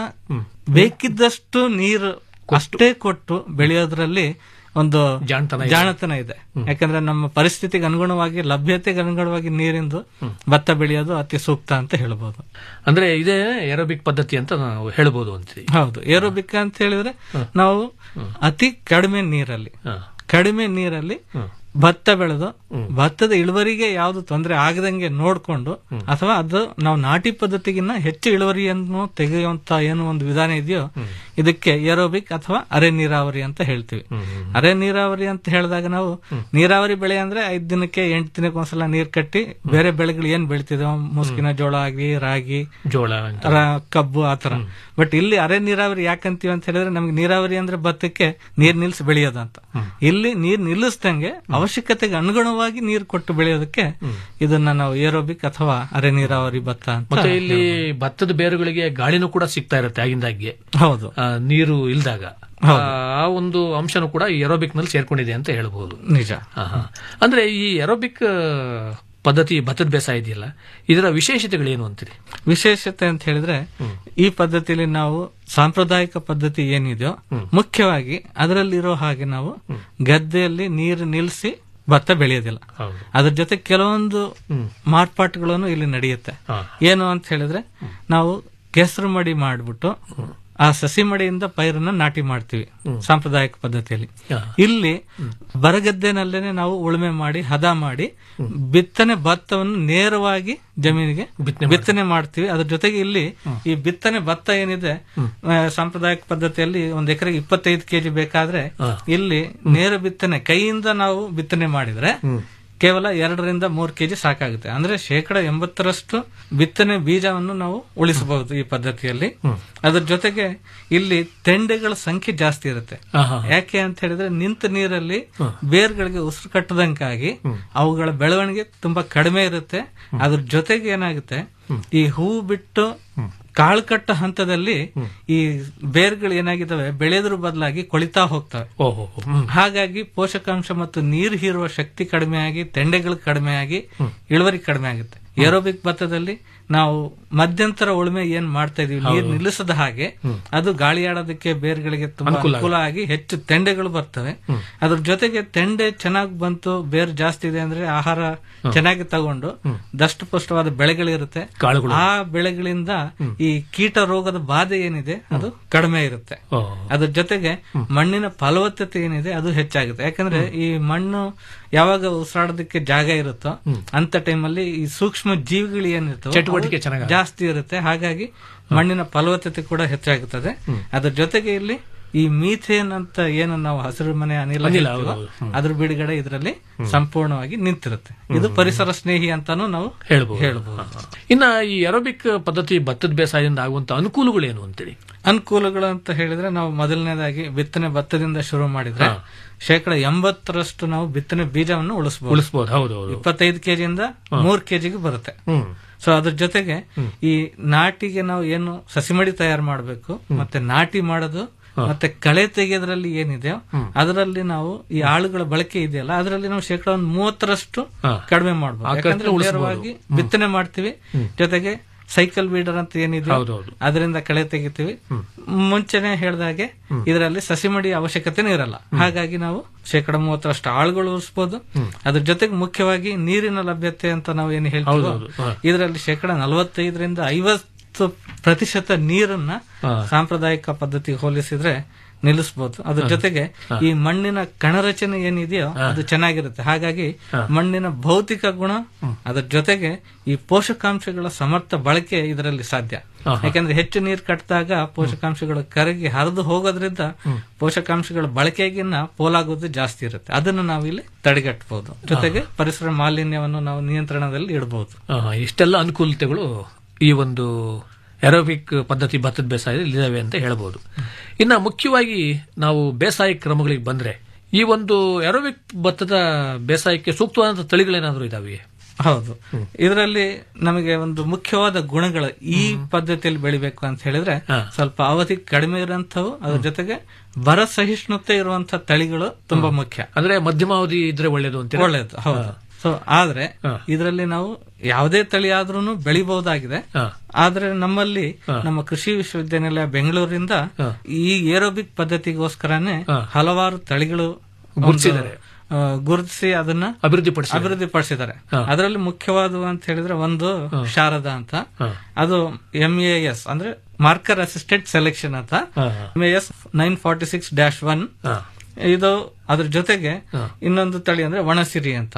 ಬೇಕಿದ್ದಷ್ಟು ನೀರು ಅಷ್ಟೇ ಕೊಟ್ಟು ಬೆಳೆಯೋದ್ರಲ್ಲಿ ಒಂದು ಜಾಣತನ ಇದೆ. ಜಾಣತನ ಇದೆ ಯಾಕಂದ್ರೆ ನಮ್ಮ ಪರಿಸ್ಥಿತಿಗೆ ಅನುಗುಣವಾಗಿ ಲಭ್ಯತೆಗೆ ಅನುಗುಣವಾಗಿ ನೀರಿಂದು ಭತ್ತ ಬೆಳೆಯೋದು ಅತಿ ಸೂಕ್ತ ಅಂತ ಹೇಳ್ಬೋದು ಅಂದ್ರೆ ಇದೇ ಎರೋಬಿಕ್ ಪದ್ಧತಿ ಅಂತ ನಾವು ಹೇಳ್ಬೋದು ಅಂತೀರಿ ಹೌದು ಏರೋಬಿಕ್ ಅಂತ ಹೇಳಿದ್ರೆ ನಾವು ಅತಿ ಕಡಿಮೆ ನೀರಲ್ಲಿ ಕಡಿಮೆ ನೀರಲ್ಲಿ ಭತ್ತ ಬೆಳೆದು ಭತ್ತದ ಇಳುವರಿಗೆ ಯಾವುದು ತೊಂದರೆ ಆಗದಂಗೆ ನೋಡ್ಕೊಂಡು ಅಥವಾ ಅದು ನಾವು ನಾಟಿ ಪದ್ಧತಿಗಿನ್ನ ಹೆಚ್ಚು ಇಳುವರಿಯನ್ನು ತೆಗೆಯುವಂತ ಏನು ಒಂದು ವಿಧಾನ ಇದೆಯೋ ಇದಕ್ಕೆ ಏರೋಬಿಕ್ ಅಥವಾ ಅರೆ ನೀರಾವರಿ ಅಂತ ಹೇಳ್ತೀವಿ ಅರೆ ನೀರಾವರಿ ಅಂತ ಹೇಳಿದಾಗ ನಾವು ನೀರಾವರಿ ಬೆಳೆ ಅಂದ್ರೆ ಐದ್ ದಿನಕ್ಕೆ ಎಂಟು ದಿನಕ್ಕೆ ಒಂದ್ಸಲ ನೀರ್ ಕಟ್ಟಿ ಬೇರೆ ಬೆಳೆಗಳು ಏನ್ ಬೆಳಿತಿದಾವ ಮುಸ್ಕಿನ ಜೋಳ ಆಗ್ಲಿ ರಾಗಿ ಜೋಳ ರ- ಕಬ್ಬು ಆತರ ಬಟ್ ಇಲ್ಲಿ ಅರೆ ನೀರಾವರಿ ಯಾಕಂತೀವಿ ಅಂತ ಹೇಳಿದ್ರೆ ನಮ್ಗೆ ನೀರಾವರಿ ಅಂದ್ರೆ ಭತ್ತಕ್ಕೆ ನೀರ್ ನಿಲ್ಸಿ ಬೆಳೆಯೋದು ಅಂತ ಇಲ್ಲಿ ನೀರ್ ನಿಲ್ಲಿಸ್ದಂಗೆ ಅವಶ್ಯಕತೆಗೆ ಅನುಗುಣವಾಗಿ ನೀರು ಕೊಟ್ಟು ಬೆಳೆಯೋದಕ್ಕೆ ಇದನ್ನ ನಾವು ಏರೋಬಿಕ್ ಅಥವಾ ಅರೆ ನೀರಾವರಿ ಭತ್ತ ಅಂತ ಮತ್ತೆ ಇಲ್ಲಿ ಭತ್ತದ ಬೇರುಗಳಿಗೆ ಗಾಳಿನೂ ಕೂಡ ಸಿಗ್ತಾ ಇರುತ್ತೆ ಆಗಿಂದಾಗ್ಗೆ ಹೌದು ಆ, ನೀರು ಇಲ್ದಾಗ ಹೌದು. ಆ ಒಂದು ಅಂಶನೂ ಕೂಡ ಈ ಎರೋಬಿಕ್ ನಲ್ಲಿ ಸೇರ್ಕೊಂಡಿದೆ ಅಂತ ಹೇಳ್ಬಹುದು ನಿಜ ಆಹಾ. ಅಂದ್ರೆ ಈ ಎರೋಬಿಕ್ ಪದ್ಧತಿ ಭತ್ತದ ಬೇಸಾಯ ಇದೆಯಲ್ಲ ಇದರ ವಿಶೇಷತೆಗಳೇನು ಅಂತೀರಿ ವಿಶೇಷತೆ ಅಂತ ಹೇಳಿದ್ರೆ ಈ ಪದ್ಧತಿಯಲ್ಲಿ ನಾವು ಸಾಂಪ್ರದಾಯಿಕ ಪದ್ಧತಿ ಏನಿದೆಯೋ ಮುಖ್ಯವಾಗಿ ಅದರಲ್ಲಿರೋ ಹಾಗೆ ನಾವು ಗದ್ದೆಯಲ್ಲಿ ನೀರು ನಿಲ್ಲಿಸಿ ಭತ್ತ ಬೆಳೆಯೋದಿಲ್ಲ ಅದ್ರ ಜೊತೆ ಕೆಲವೊಂದು ಮಾರ್ಪಾಟುಗಳನ್ನು ಇಲ್ಲಿ ನಡೆಯುತ್ತೆ ಏನು ಅಂತ ಹೇಳಿದ್ರೆ ನಾವು ಕೆಸರು ಮಡಿ ಮಾಡ್ಬಿಟ್ಟು ಆ ಸಸಿ ಮಡಿಯಿಂದ ಪೈರನ್ನ ನಾಟಿ ಮಾಡ್ತೀವಿ ಸಾಂಪ್ರದಾಯಿಕ ಪದ್ಧತಿಯಲ್ಲಿ ಇಲ್ಲಿ ಬರಗದ್ದೆನಲ್ಲೇನೆ ನಾವು ಉಳುಮೆ ಮಾಡಿ ಹದ ಮಾಡಿ ಬಿತ್ತನೆ ಭತ್ತವನ್ನು ನೇರವಾಗಿ ಜಮೀನಿಗೆ ಬಿತ್ತನೆ ಮಾಡ್ತೀವಿ ಅದ್ರ ಜೊತೆಗೆ ಇಲ್ಲಿ ಈ ಬಿತ್ತನೆ ಭತ್ತ ಏನಿದೆ ಆ, ಸಾಂಪ್ರದಾಯಿಕ ಪದ್ಧತಿಯಲ್ಲಿ ಒಂದ್ ಎಕರೆಗೆ ಇಪ್ಪತ್ತೈದು ಕೆಜಿ ಬೇಕಾದ್ರೆ ಇಲ್ಲಿ ನೇರ ಬಿತ್ತನೆ ಕೈಯಿಂದ ನಾವು ಬಿತ್ತನೆ ಮಾಡಿದ್ರೆ ಕೇವಲ ಎರಡರಿಂದ ಮೂರು ಕೆಜಿ ಸಾಕಾಗುತ್ತೆ ಅಂದ್ರೆ ಶೇಕಡ ಎಂಬತ್ತರಷ್ಟು ಬಿತ್ತನೆ ಬೀಜವನ್ನು ನಾವು ಉಳಿಸಬಹುದು ಈ ಪದ್ಧತಿಯಲ್ಲಿ ಅದ್ರ ಜೊತೆಗೆ ಇಲ್ಲಿ ತೆಂಡೆಗಳ ಸಂಖ್ಯೆ ಜಾಸ್ತಿ ಇರುತ್ತೆ ಯಾಕೆ ಅಂತ ಹೇಳಿದ್ರೆ ನಿಂತ ನೀರಲ್ಲಿ ಬೇರ್ಗಳಿಗೆ ಉಸಿರು ಕಟ್ಟದಂಗಾಗಿ ಅವುಗಳ ಬೆಳವಣಿಗೆ ತುಂಬಾ ಕಡಿಮೆ ಇರುತ್ತೆ ಅದ್ರ ಜೊತೆಗೆ ಏನಾಗುತ್ತೆ ಈ ಹೂವು ಬಿಟ್ಟು ಕಾಳು ಕಟ್ಟ ಹಂತದಲ್ಲಿ ಈ ಬೇರ್ಗಳು ಏನಾಗಿದ್ದಾವೆ ಬೆಳೆಯೋದ್ರ ಬದಲಾಗಿ ಕೊಳಿತಾ ಹೋಗ್ತವೆ ಓಹೋ ಹಾಗಾಗಿ ಪೋಷಕಾಂಶ ಮತ್ತು ನೀರು ಹೀರುವ ಶಕ್ತಿ ಕಡಿಮೆ ಆಗಿ ತೆಂಡೆಗಳು ಕಡಿಮೆ ಆಗಿ ಇಳುವರಿ ಕಡಿಮೆ ಆಗುತ್ತೆ ಏರೋಬಿಕ್ ಭತ್ತದಲ್ಲಿ ನಾವು ಮಧ್ಯಂತರ ಉಳುಮೆ ಏನ್ ಮಾಡ್ತಾ ಇದೀವಿ ನೀರು ನಿಲ್ಲಿಸದ ಹಾಗೆ ಅದು ಗಾಳಿಯಾಡೋದಕ್ಕೆ ಬೇರ್ಗಳಿಗೆ ತುಂಬಾ ಅನುಕೂಲ ಅನುಕೂಲ ಆಗಿ ಹೆಚ್ಚು ತೆಂಡೆಗಳು ಬರ್ತವೆ ಅದ್ರ ಜೊತೆಗೆ ತೆಂಡೆ ಚೆನ್ನಾಗಿ ಬಂತು ಬೇರು ಜಾಸ್ತಿ ಇದೆ ಅಂದ್ರೆ ಆಹಾರ ಚೆನ್ನಾಗಿ ತಗೊಂಡು ದಷ್ಟಪುಷ್ಟವಾದ ಬೆಳೆಗಳಿರುತ್ತೆ ಕಾಳುಗಳು. ಆ ಬೆಳೆಗಳಿಂದ ಈ ಕೀಟ ರೋಗದ ಬಾಧೆ ಏನಿದೆ ಅದು ಕಡಿಮೆ ಇರುತ್ತೆ ಅದ್ರ ಜೊತೆಗೆ ಮಣ್ಣಿನ ಫಲವತ್ತತೆ ಏನಿದೆ ಅದು ಹೆಚ್ಚಾಗುತ್ತೆ ಯಾಕಂದ್ರೆ ಈ ಮಣ್ಣು ಯಾವಾಗ ಉಸಿರಾಡೋದಕ್ಕೆ ಜಾಗ ಇರುತ್ತೋ ಅಂತ ಟೈಮಲ್ಲಿ ಈ ಸೂಕ್ಷ್ಮ ಜೀವಿಗಳು ಏನಿರ್ತವೆ ಚಟುವಟಿಕೆ ಅವು ಚೆನ್ನಾಗಿ ಜಾಸ್ತಿ ಇರುತ್ತೆ ಹಾಗಾಗಿ ಮಣ್ಣಿನ ಫಲವತ್ತತೆ ಕೂಡ ಹೆಚ್ಚಾಗುತ್ತದೆ ಅದ್ರ ಜೊತೆಗೆ ಇಲ್ಲಿ ಈ ಮೀಥೇನ್ ಅಂತ ಏನು ನಾವು ಹಸಿರು ಮನೆ ಅನಿಲ ಅನಿಲ, ಹೇಳ್ತೀವೋ, ಹೌದು, ಹೌದು. ಅದ್ರ ಬಿಡುಗಡೆ ಇದರಲ್ಲಿ ಸಂಪೂರ್ಣವಾಗಿ ನಿಂತಿರುತ್ತೆ ಇದು ಪರಿಸರ ಸ್ನೇಹಿ ಅಂತಾನು ನಾವು ಹೇಳ್ಬೋದು ಹೇಳ್ಬೋದು ಇನ್ನ ಈ ಅರೋಬಿಕ್ ಪದ್ಧತಿ ಭತ್ತದ ಬೇಸಾಯದಿಂದ ಆಗುವಂತ ಅನುಕೂಲಗಳೇನು ಅಂತೇಳಿ ಅನುಕೂಲಗಳು ಅಂತ ಹೇಳಿದ್ರೆ ನಾವು ಮೊದಲನೇದಾಗಿ ಬಿತ್ತನೆ ಭತ್ತದಿಂದ ಶುರು ಮಾಡಿದ್ರೆ ಶೇಕಡ ಎಂಬತ್ತರಷ್ಟು ನಾವು ಬಿತ್ತನೆ ಬೀಜವನ್ನು ಉಳಿಸಬಹುದು ಉಳಿಸ್ಬೋದು ಹೌದು ಹೌದು ಇಪ್ಪತ್ತೈದು ಕೆಜಿಯಿಂದ ಮೂರ್ ಕೆಜಿಗೆ ಬರುತ್ತೆ ಹ್ಮ್ ಸೊ ಅದ್ರ ಜೊತೆಗೆ ಈ ನಾಟಿಗೆ ನಾವು ಏನು ಸಸಿಮಡಿ ತಯಾರು ಮಾಡಬೇಕು ಮತ್ತೆ ನಾಟಿ ಮಾಡೋದು ಮತ್ತೆ ಕಳೆ ತೆಗೆಯೋದ್ರಲ್ಲಿ ಏನಿದೆಯೋ ಅದರಲ್ಲಿ ನಾವು ಈ ಆಳುಗಳ ಬಳಕೆ ಇದೆಯಲ್ಲ ಅದರಲ್ಲಿ ನಾವು ಶೇಕಡ ಒಂದು ಮೂವತ್ತರಷ್ಟು ಕಡಿಮೆ ಆ ಮಾಡಬಹುದು ಖರ್ಚು ಯಾಕಂದ್ರೆ ಉಳಿಸ್ಬೋದು. ನೇರವಾಗಿ ಬಿತ್ತನೆ ಮಾಡ್ತೀವಿ ಜೊತೆಗೆ ಸೈಕಲ್ ಬೀಡರ್ ಅಂತ ಏನಿದೆ ಹೌದೌದು. ಅದರಿಂದ ಕಳೆ ತೆಗಿತೀವಿ ಮುಂಚೆನೆ ಹೇಳ್ದಾಗೆ ಇದರಲ್ಲಿ ಸಸಿಮಡಿ ಅವಶ್ಯಕತೆನೂ ಇರಲ್ಲ ಹಾಗಾಗಿ ನಾವು ಶೇಕಡ ಮೂವತ್ತರಷ್ಟು ಆಳುಗಳು ಉಳಿಸಬಹುದು ಅದ್ರ ಜೊತೆಗೆ ಮುಖ್ಯವಾಗಿ ನೀರಿನ ಲಭ್ಯತೆ ಅಂತ ನಾವು ಏನು ಹೇಳ್ತೀವಿ ಹೌದೌದು. ಹಾ. ಇದರಲ್ಲಿ ಶೇಕಡ ನಲವತ್ತೈದರಿಂದ ಐವತ್ತು ಪ್ರತಿಶತ ನೀರನ್ನ ಹಾ. ಸಾಂಪ್ರದಾಯಿಕ ಪದ್ಧತಿಗೆ ಹೋಲಿಸಿದ್ರೆ ನಿಲ್ಲಿಸಬಹುದು ಅದ್ರ ಜೊತೆಗೆ ಈ ಮಣ್ಣಿನ ಕಣರಚನೆ ಏನಿದೆಯೋ ಅದು ಚೆನ್ನಾಗಿರುತ್ತೆ ಹಾಗಾಗಿ ಮಣ್ಣಿನ ಭೌತಿಕ ಗುಣ ಅದ್ರ ಜೊತೆಗೆ ಈ ಪೋಷಕಾಂಶಗಳ ಸಮರ್ಥ ಬಳಕೆ ಇದರಲ್ಲಿ ಸಾಧ್ಯ ಯಾಕಂದ್ರೆ ಹೆಚ್ಚು ನೀರು ಕಟ್ಟಿದಾಗ ಪೋಷಕಾಂಶಗಳು ಕರಗಿ ಹರಿದು ಹೋಗೋದ್ರಿಂದ ಪೋಷಕಾಂಶಗಳ ಬಳಕೆಗಿನ್ನ ಪೋಲಾಗೋದು ಜಾಸ್ತಿ ಇರುತ್ತೆ ಅದನ್ನು ನಾವು ಇಲ್ಲಿ ತಡೆಗಟ್ಟಬಹುದು ಜೊತೆಗೆ ಪರಿಸರ ಮಾಲಿನ್ಯವನ್ನು ನಾವು ನಿಯಂತ್ರಣದಲ್ಲಿ ಇಡಬಹುದು ಆ, ಇಷ್ಟೆಲ್ಲ ಅನುಕೂಲತೆಗಳು ಈ ಒಂದು ಎರೋಬಿಕ್ ಪದ್ಧತಿ ಭತ್ತದ ಬೇಸಾಯದಲ್ಲಿ ಇದಾವೆ ಅಂತ ಹೇಳ್ಬೋದು ಇನ್ನ ಮುಖ್ಯವಾಗಿ ನಾವು ಬೇಸಾಯ ಕ್ರಮಗಳಿಗೆ ಬಂದ್ರೆ ಈ ಒಂದು ಎರೋಬಿಕ್ ಭತ್ತದ ಬೇಸಾಯಕ್ಕೆ ಸೂಕ್ತವಾದಂತಹ ತಳಿಗಳೇನಾದ್ರೂ ಇದಾವೆ ಹೌದು ಇದರಲ್ಲಿ ನಮಗೆ ಒಂದು ಮುಖ್ಯವಾದ ಗುಣಗಳು ಈ ಪದ್ಧತಿಯಲ್ಲಿ ಬೆಳಿಬೇಕು ಅಂತ ಹೇಳಿದ್ರೆ ಸ್ವಲ್ಪ ಅವಧಿ ಕಡಿಮೆ ಇರುವಂತವು ಅದ್ರ ಜೊತೆಗೆ ಬರ ಸಹಿಷ್ಣುತೆ ಇರುವಂತಹ ತಳಿಗಳು ತುಂಬಾ ಮುಖ್ಯ ಅಂದ್ರೆ ಮಧ್ಯಮಾವಧಿ ಇದ್ರೆ ಒಳ್ಳೇದು ಅಂತ ಒಳ್ಳೇದು ಹೌದು ಸೊ ಆದ್ರೆ ಇದರಲ್ಲಿ ನಾವು ಯಾವುದೇ ತಳಿ ಆದ್ರೂ ಬೆಳಿಬಹುದಾಗಿದೆ ಆದ್ರೆ ನಮ್ಮಲ್ಲಿ ನಮ್ಮ ಕೃಷಿ ವಿಶ್ವವಿದ್ಯಾನಿಲಯ ಬೆಂಗಳೂರಿಂದ ಈ ಏರೋಬಿಕ್ ಪದ್ಧತಿಗೋಸ್ಕರನೇ ಹಲವಾರು ತಳಿಗಳು ಒಂದು, ಗುರುತಿಸಿದ್ದಾರೆ. ಆ, ಗುರುತಿಸಿ ಅದನ್ನ ಅಭಿವೃದ್ಧಿಪಡಿಸಿದ್ದಾರೆ. ಅಭಿವೃದ್ಧಿಪಡಿಸಿದ್ದಾರೆ ಅದರಲ್ಲಿ ಮುಖ್ಯವಾದವು ಅಂತ ಹೇಳಿದ್ರೆ ಒಂದು ಶಾರದಾ ಅಂತ ಅದು ಎಂ ಎ ಎಸ್ ಅಂದ್ರೆ ಮಾರ್ಕರ್ ಅಸಿಸ್ಟೆಡ್ ಸೆಲೆಕ್ಷನ್ ಅಂತ M A S nine forty six dash one ಇದು ಅದ್ರ ಜೊತೆಗೆ ಇನ್ನೊಂದು ತಳಿ ಅಂದ್ರೆ ಒಣಸಿರಿ ಅಂತ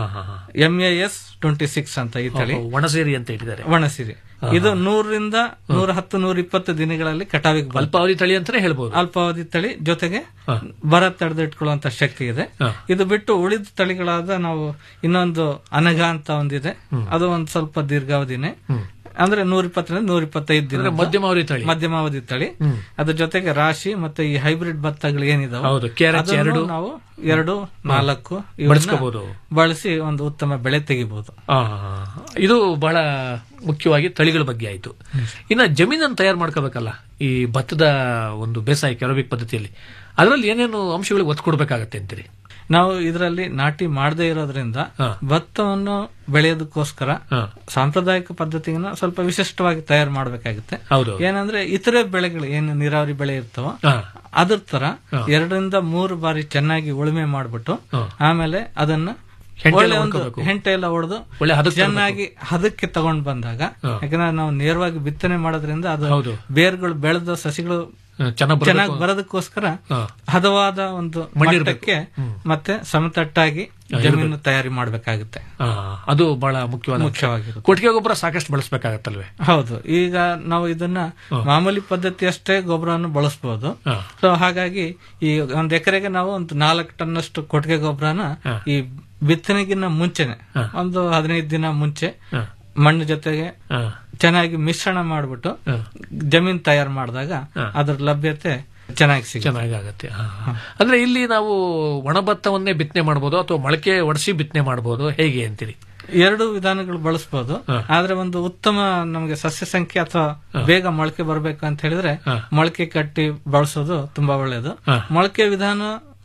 M A S twenty six ಅಂತ ಈ ತಳಿ ಒಣಸೇರಿ ಅಂತ ಇಟ್ಟಿದ್ದಾರೆ ಒಣಸಿರಿ ಇದು ನೂರರಿಂದ ನೂರ ಹತ್ತು ನೂರ ಇಪ್ಪತ್ತು ದಿನಗಳಲ್ಲಿ ಕಟಾವಿಗೆ ಬರುತ್ತೆ. ಅಲ್ಪಾವಧಿ ತಳಿ ಅಂತಾನೆ ಹೇಳ್ಬೋದು ಅಲ್ಪಾವಧಿ ತಳಿ ಜೊತೆಗೆ ಬರ ತಡೆದಿಟ್ಕೊಳ್ಳುವಂತ ಶಕ್ತಿ ಇದೆ ಇದು ಬಿಟ್ಟು ಉಳಿದ ತಳಿಗಳಾದ ನಾವು ಇನ್ನೊಂದು ಅನಘ ಅಂತ ಒಂದಿದೆ ಅದು ಒಂದ್ ಸ್ವಲ್ಪ ದೀರ್ಘಾವಧಿನೇ ಅಂದ್ರೆ ನೂರ ಇಪ್ಪತ್ತರಿಂದ ನೂರ ಇಪ್ಪತ್ತೈದು ದಿನ ಅಂದ್ರೆ ಮಧ್ಯಮಾವಧಿ ತಳಿ. ಮಧ್ಯಮಾವಧಿ ತಳಿ ಅದ್ರ ಜೊತೆಗೆ ರಾಶಿ ಮತ್ತೆ ಈ ಹೈಬ್ರಿಡ್ ಭತ್ತಗಳು ಏನಿದಾವೆ ಹೌದು, ಕ್ಯಾರೆಟ್ ಅದನ್ನು ಎರಡು. ನಾವು ಎರಡು ನಾಲ್ಕು ಇವನ್ನ ಬಳಸ್ಕೋಬಹುದು. ಬಳಸಿ ಒಂದು ಉತ್ತಮ ಬೆಳೆ ತೆಗಿಬಹುದು ಆ, ಇದು ಬಹಳ ಮುಖ್ಯವಾಗಿ ತಳಿಗಳ ಬಗ್ಗೆ ಆಯ್ತು ಇನ್ನ ಜಮೀನನ್ನು ತಯಾರು ಮಾಡ್ಕೋಬೇಕಲ್ಲ ಈ ಭತ್ತದ ಒಂದು ಬೇಸಾಯಕ್ಕೆ ಅರೋಬಿಕ್ ಪದ್ಧತಿಯಲ್ಲಿ ಅದರಲ್ಲಿ ಏನೇನು ಅಂಶಗಳಿಗೆ ಒತ್ತು ಕೊಡ್ಬೇಕಾಗತ್ತೆ ಅಂತೀರಿ ನಾವು ಇದರಲ್ಲಿ ನಾಟಿ ಮಾಡದೇ ಇರೋದ್ರಿಂದ ಭತ್ತವನ್ನು ಬೆಳೆಯೋದಕ್ಕೋಸ್ಕರ ಸಾಂಪ್ರದಾಯಿಕ ಪದ್ಧತಿನ ಸ್ವಲ್ಪ ವಿಶಿಷ್ಟವಾಗಿ ತಯಾರು ಮಾಡಬೇಕಾಗುತ್ತೆ ಹೌದು. ಏನಂದ್ರೆ ಇತರೆ ಬೆಳೆಗಳು ಏನು ನೀರಾವರಿ ಬೆಳೆ ಇರ್ತಾವ ಅದ್ರ ತರ ಎರಡರಿಂದ ಮೂರು ಬಾರಿ ಚೆನ್ನಾಗಿ ಉಳುಮೆ ಮಾಡ್ಬಿಟ್ಟು ಆಮೇಲೆ ಅದನ್ನ ಹೆಂಟೆ ಒಳ್ಳೆ ಎಲ್ಲ ಒಂದು ಹೊಡ್ಕೋಬೇಕು. ಹೆಂಟೆ ಎಲ್ಲ ಹೊಡೆದು ಒಳ್ಳೆ ಹದಕ್ಕೆ ಚೆನ್ನಾಗಿ ಹದಕ್ಕೆ ತಗೊಂಡ್ ಬಂದಾಗ ಯಾಕಂದ್ರೆ ನಾವು ನೇರವಾಗಿ ಬಿತ್ತನೆ ಮಾಡೋದ್ರಿಂದ ಅದು ಹೌದು. ಬೇರ್ಗಳು ಬೆಳೆದ ಸಸಿಗಳು ಚೆನ್ನಾಗಿ ಬರಬೇಕು. ಚೆನ್ನಾಗಿ ಬರೋದಕ್ಕೋಸ್ಕರ ಹದವಾದ ಒಂದು ಮಣ್ಣಿರ್ಬೇಕು. ಮಟ್ಟಕ್ಕೆ ಮತ್ತೆ ಸಮತಟ್ಟಾಗಿ ಜಮೀನು ತಯಾರಿ ಮಾಡಬೇಕಾಗುತ್ತೆ ಆ, ಅದು ಬಹಳ ಮುಖ್ಯವಾದ ಅಂಶ. ಮುಖ್ಯವಾಗಿರುತ್ತೆ. ಕೊಟ್ಟಿಗೆ ಗೊಬ್ಬರ ಸಾಕಷ್ಟು ಬಳಸಬೇಕಾಗತ್ತಲ್ವೇ ಹೌದು ಈಗ ನಾವು ಇದನ್ನ ಮಾಮೂಲಿ ಪದ್ಧತಿ ಅಷ್ಟೇ ಗೊಬ್ಬರವನ್ನು ಬಳಸಬಹುದು ಸೊ ಹಾಗಾಗಿ ಈ ಒಂದ್ ಎಕರೆಗೆ ನಾವು ಒಂದು ನಾಲ್ಕು ಟನ್ ಅಷ್ಟು ಕೊಟ್ಟಿಗೆ ಗೊಬ್ಬರನ ಈ ಬಿತ್ತನೆಗಿನ್ನ ಮುಂಚೆನೆ ಒಂದು ಹದಿನೈದು ದಿನ ಮುಂಚೆ ಮಣ್ಣು ಜೊತೆಗೆ ಚೆನ್ನಾಗಿ ಮಿಶ್ರಣ ಮಾಡ್ಬಿಟ್ಟು ಜಮೀನ್ ತಯಾರು ಮಾಡಿದಾಗ ಅದ್ರ ಲಭ್ಯತೆ ಚೆನ್ನಾಗಿ ಸಿಗುತ್ತೆ ಚೆನ್ನಾಗಾಗತ್ತೆ ಆ, ಆ. ಅಂದ್ರೆ ಇಲ್ಲಿ ನಾವು ಒಣ ಭತ್ತವನ್ನೇ ಬಿತ್ತನೆ ಮಾಡಬಹುದು ಅಥವಾ ಮೊಳಕೆ ಒಡಿಸಿ ಬಿತ್ತನೆ ಮಾಡಬಹುದು ಹೇಗೆ ಅಂತೀರಿ ಎರಡು ವಿಧಾನಗಳು ಬಳಸಬಹುದು ಆದ್ರೆ ಒಂದು ಉತ್ತಮ ನಮಗೆ ಸಸ್ಯ ಸಂಖ್ಯೆ ಅಥವಾ ಬೇಗ ಮೊಳಕೆ ಬರಬೇಕು ಅಂತ ಹೇಳಿದ್ರೆ ಮೊಳಕೆ ಕಟ್ಟಿ ಬಳಸೋದು ತುಂಬಾ ಒಳ್ಳೇದು ಮೊಳಕೆ ವಿಧಾನ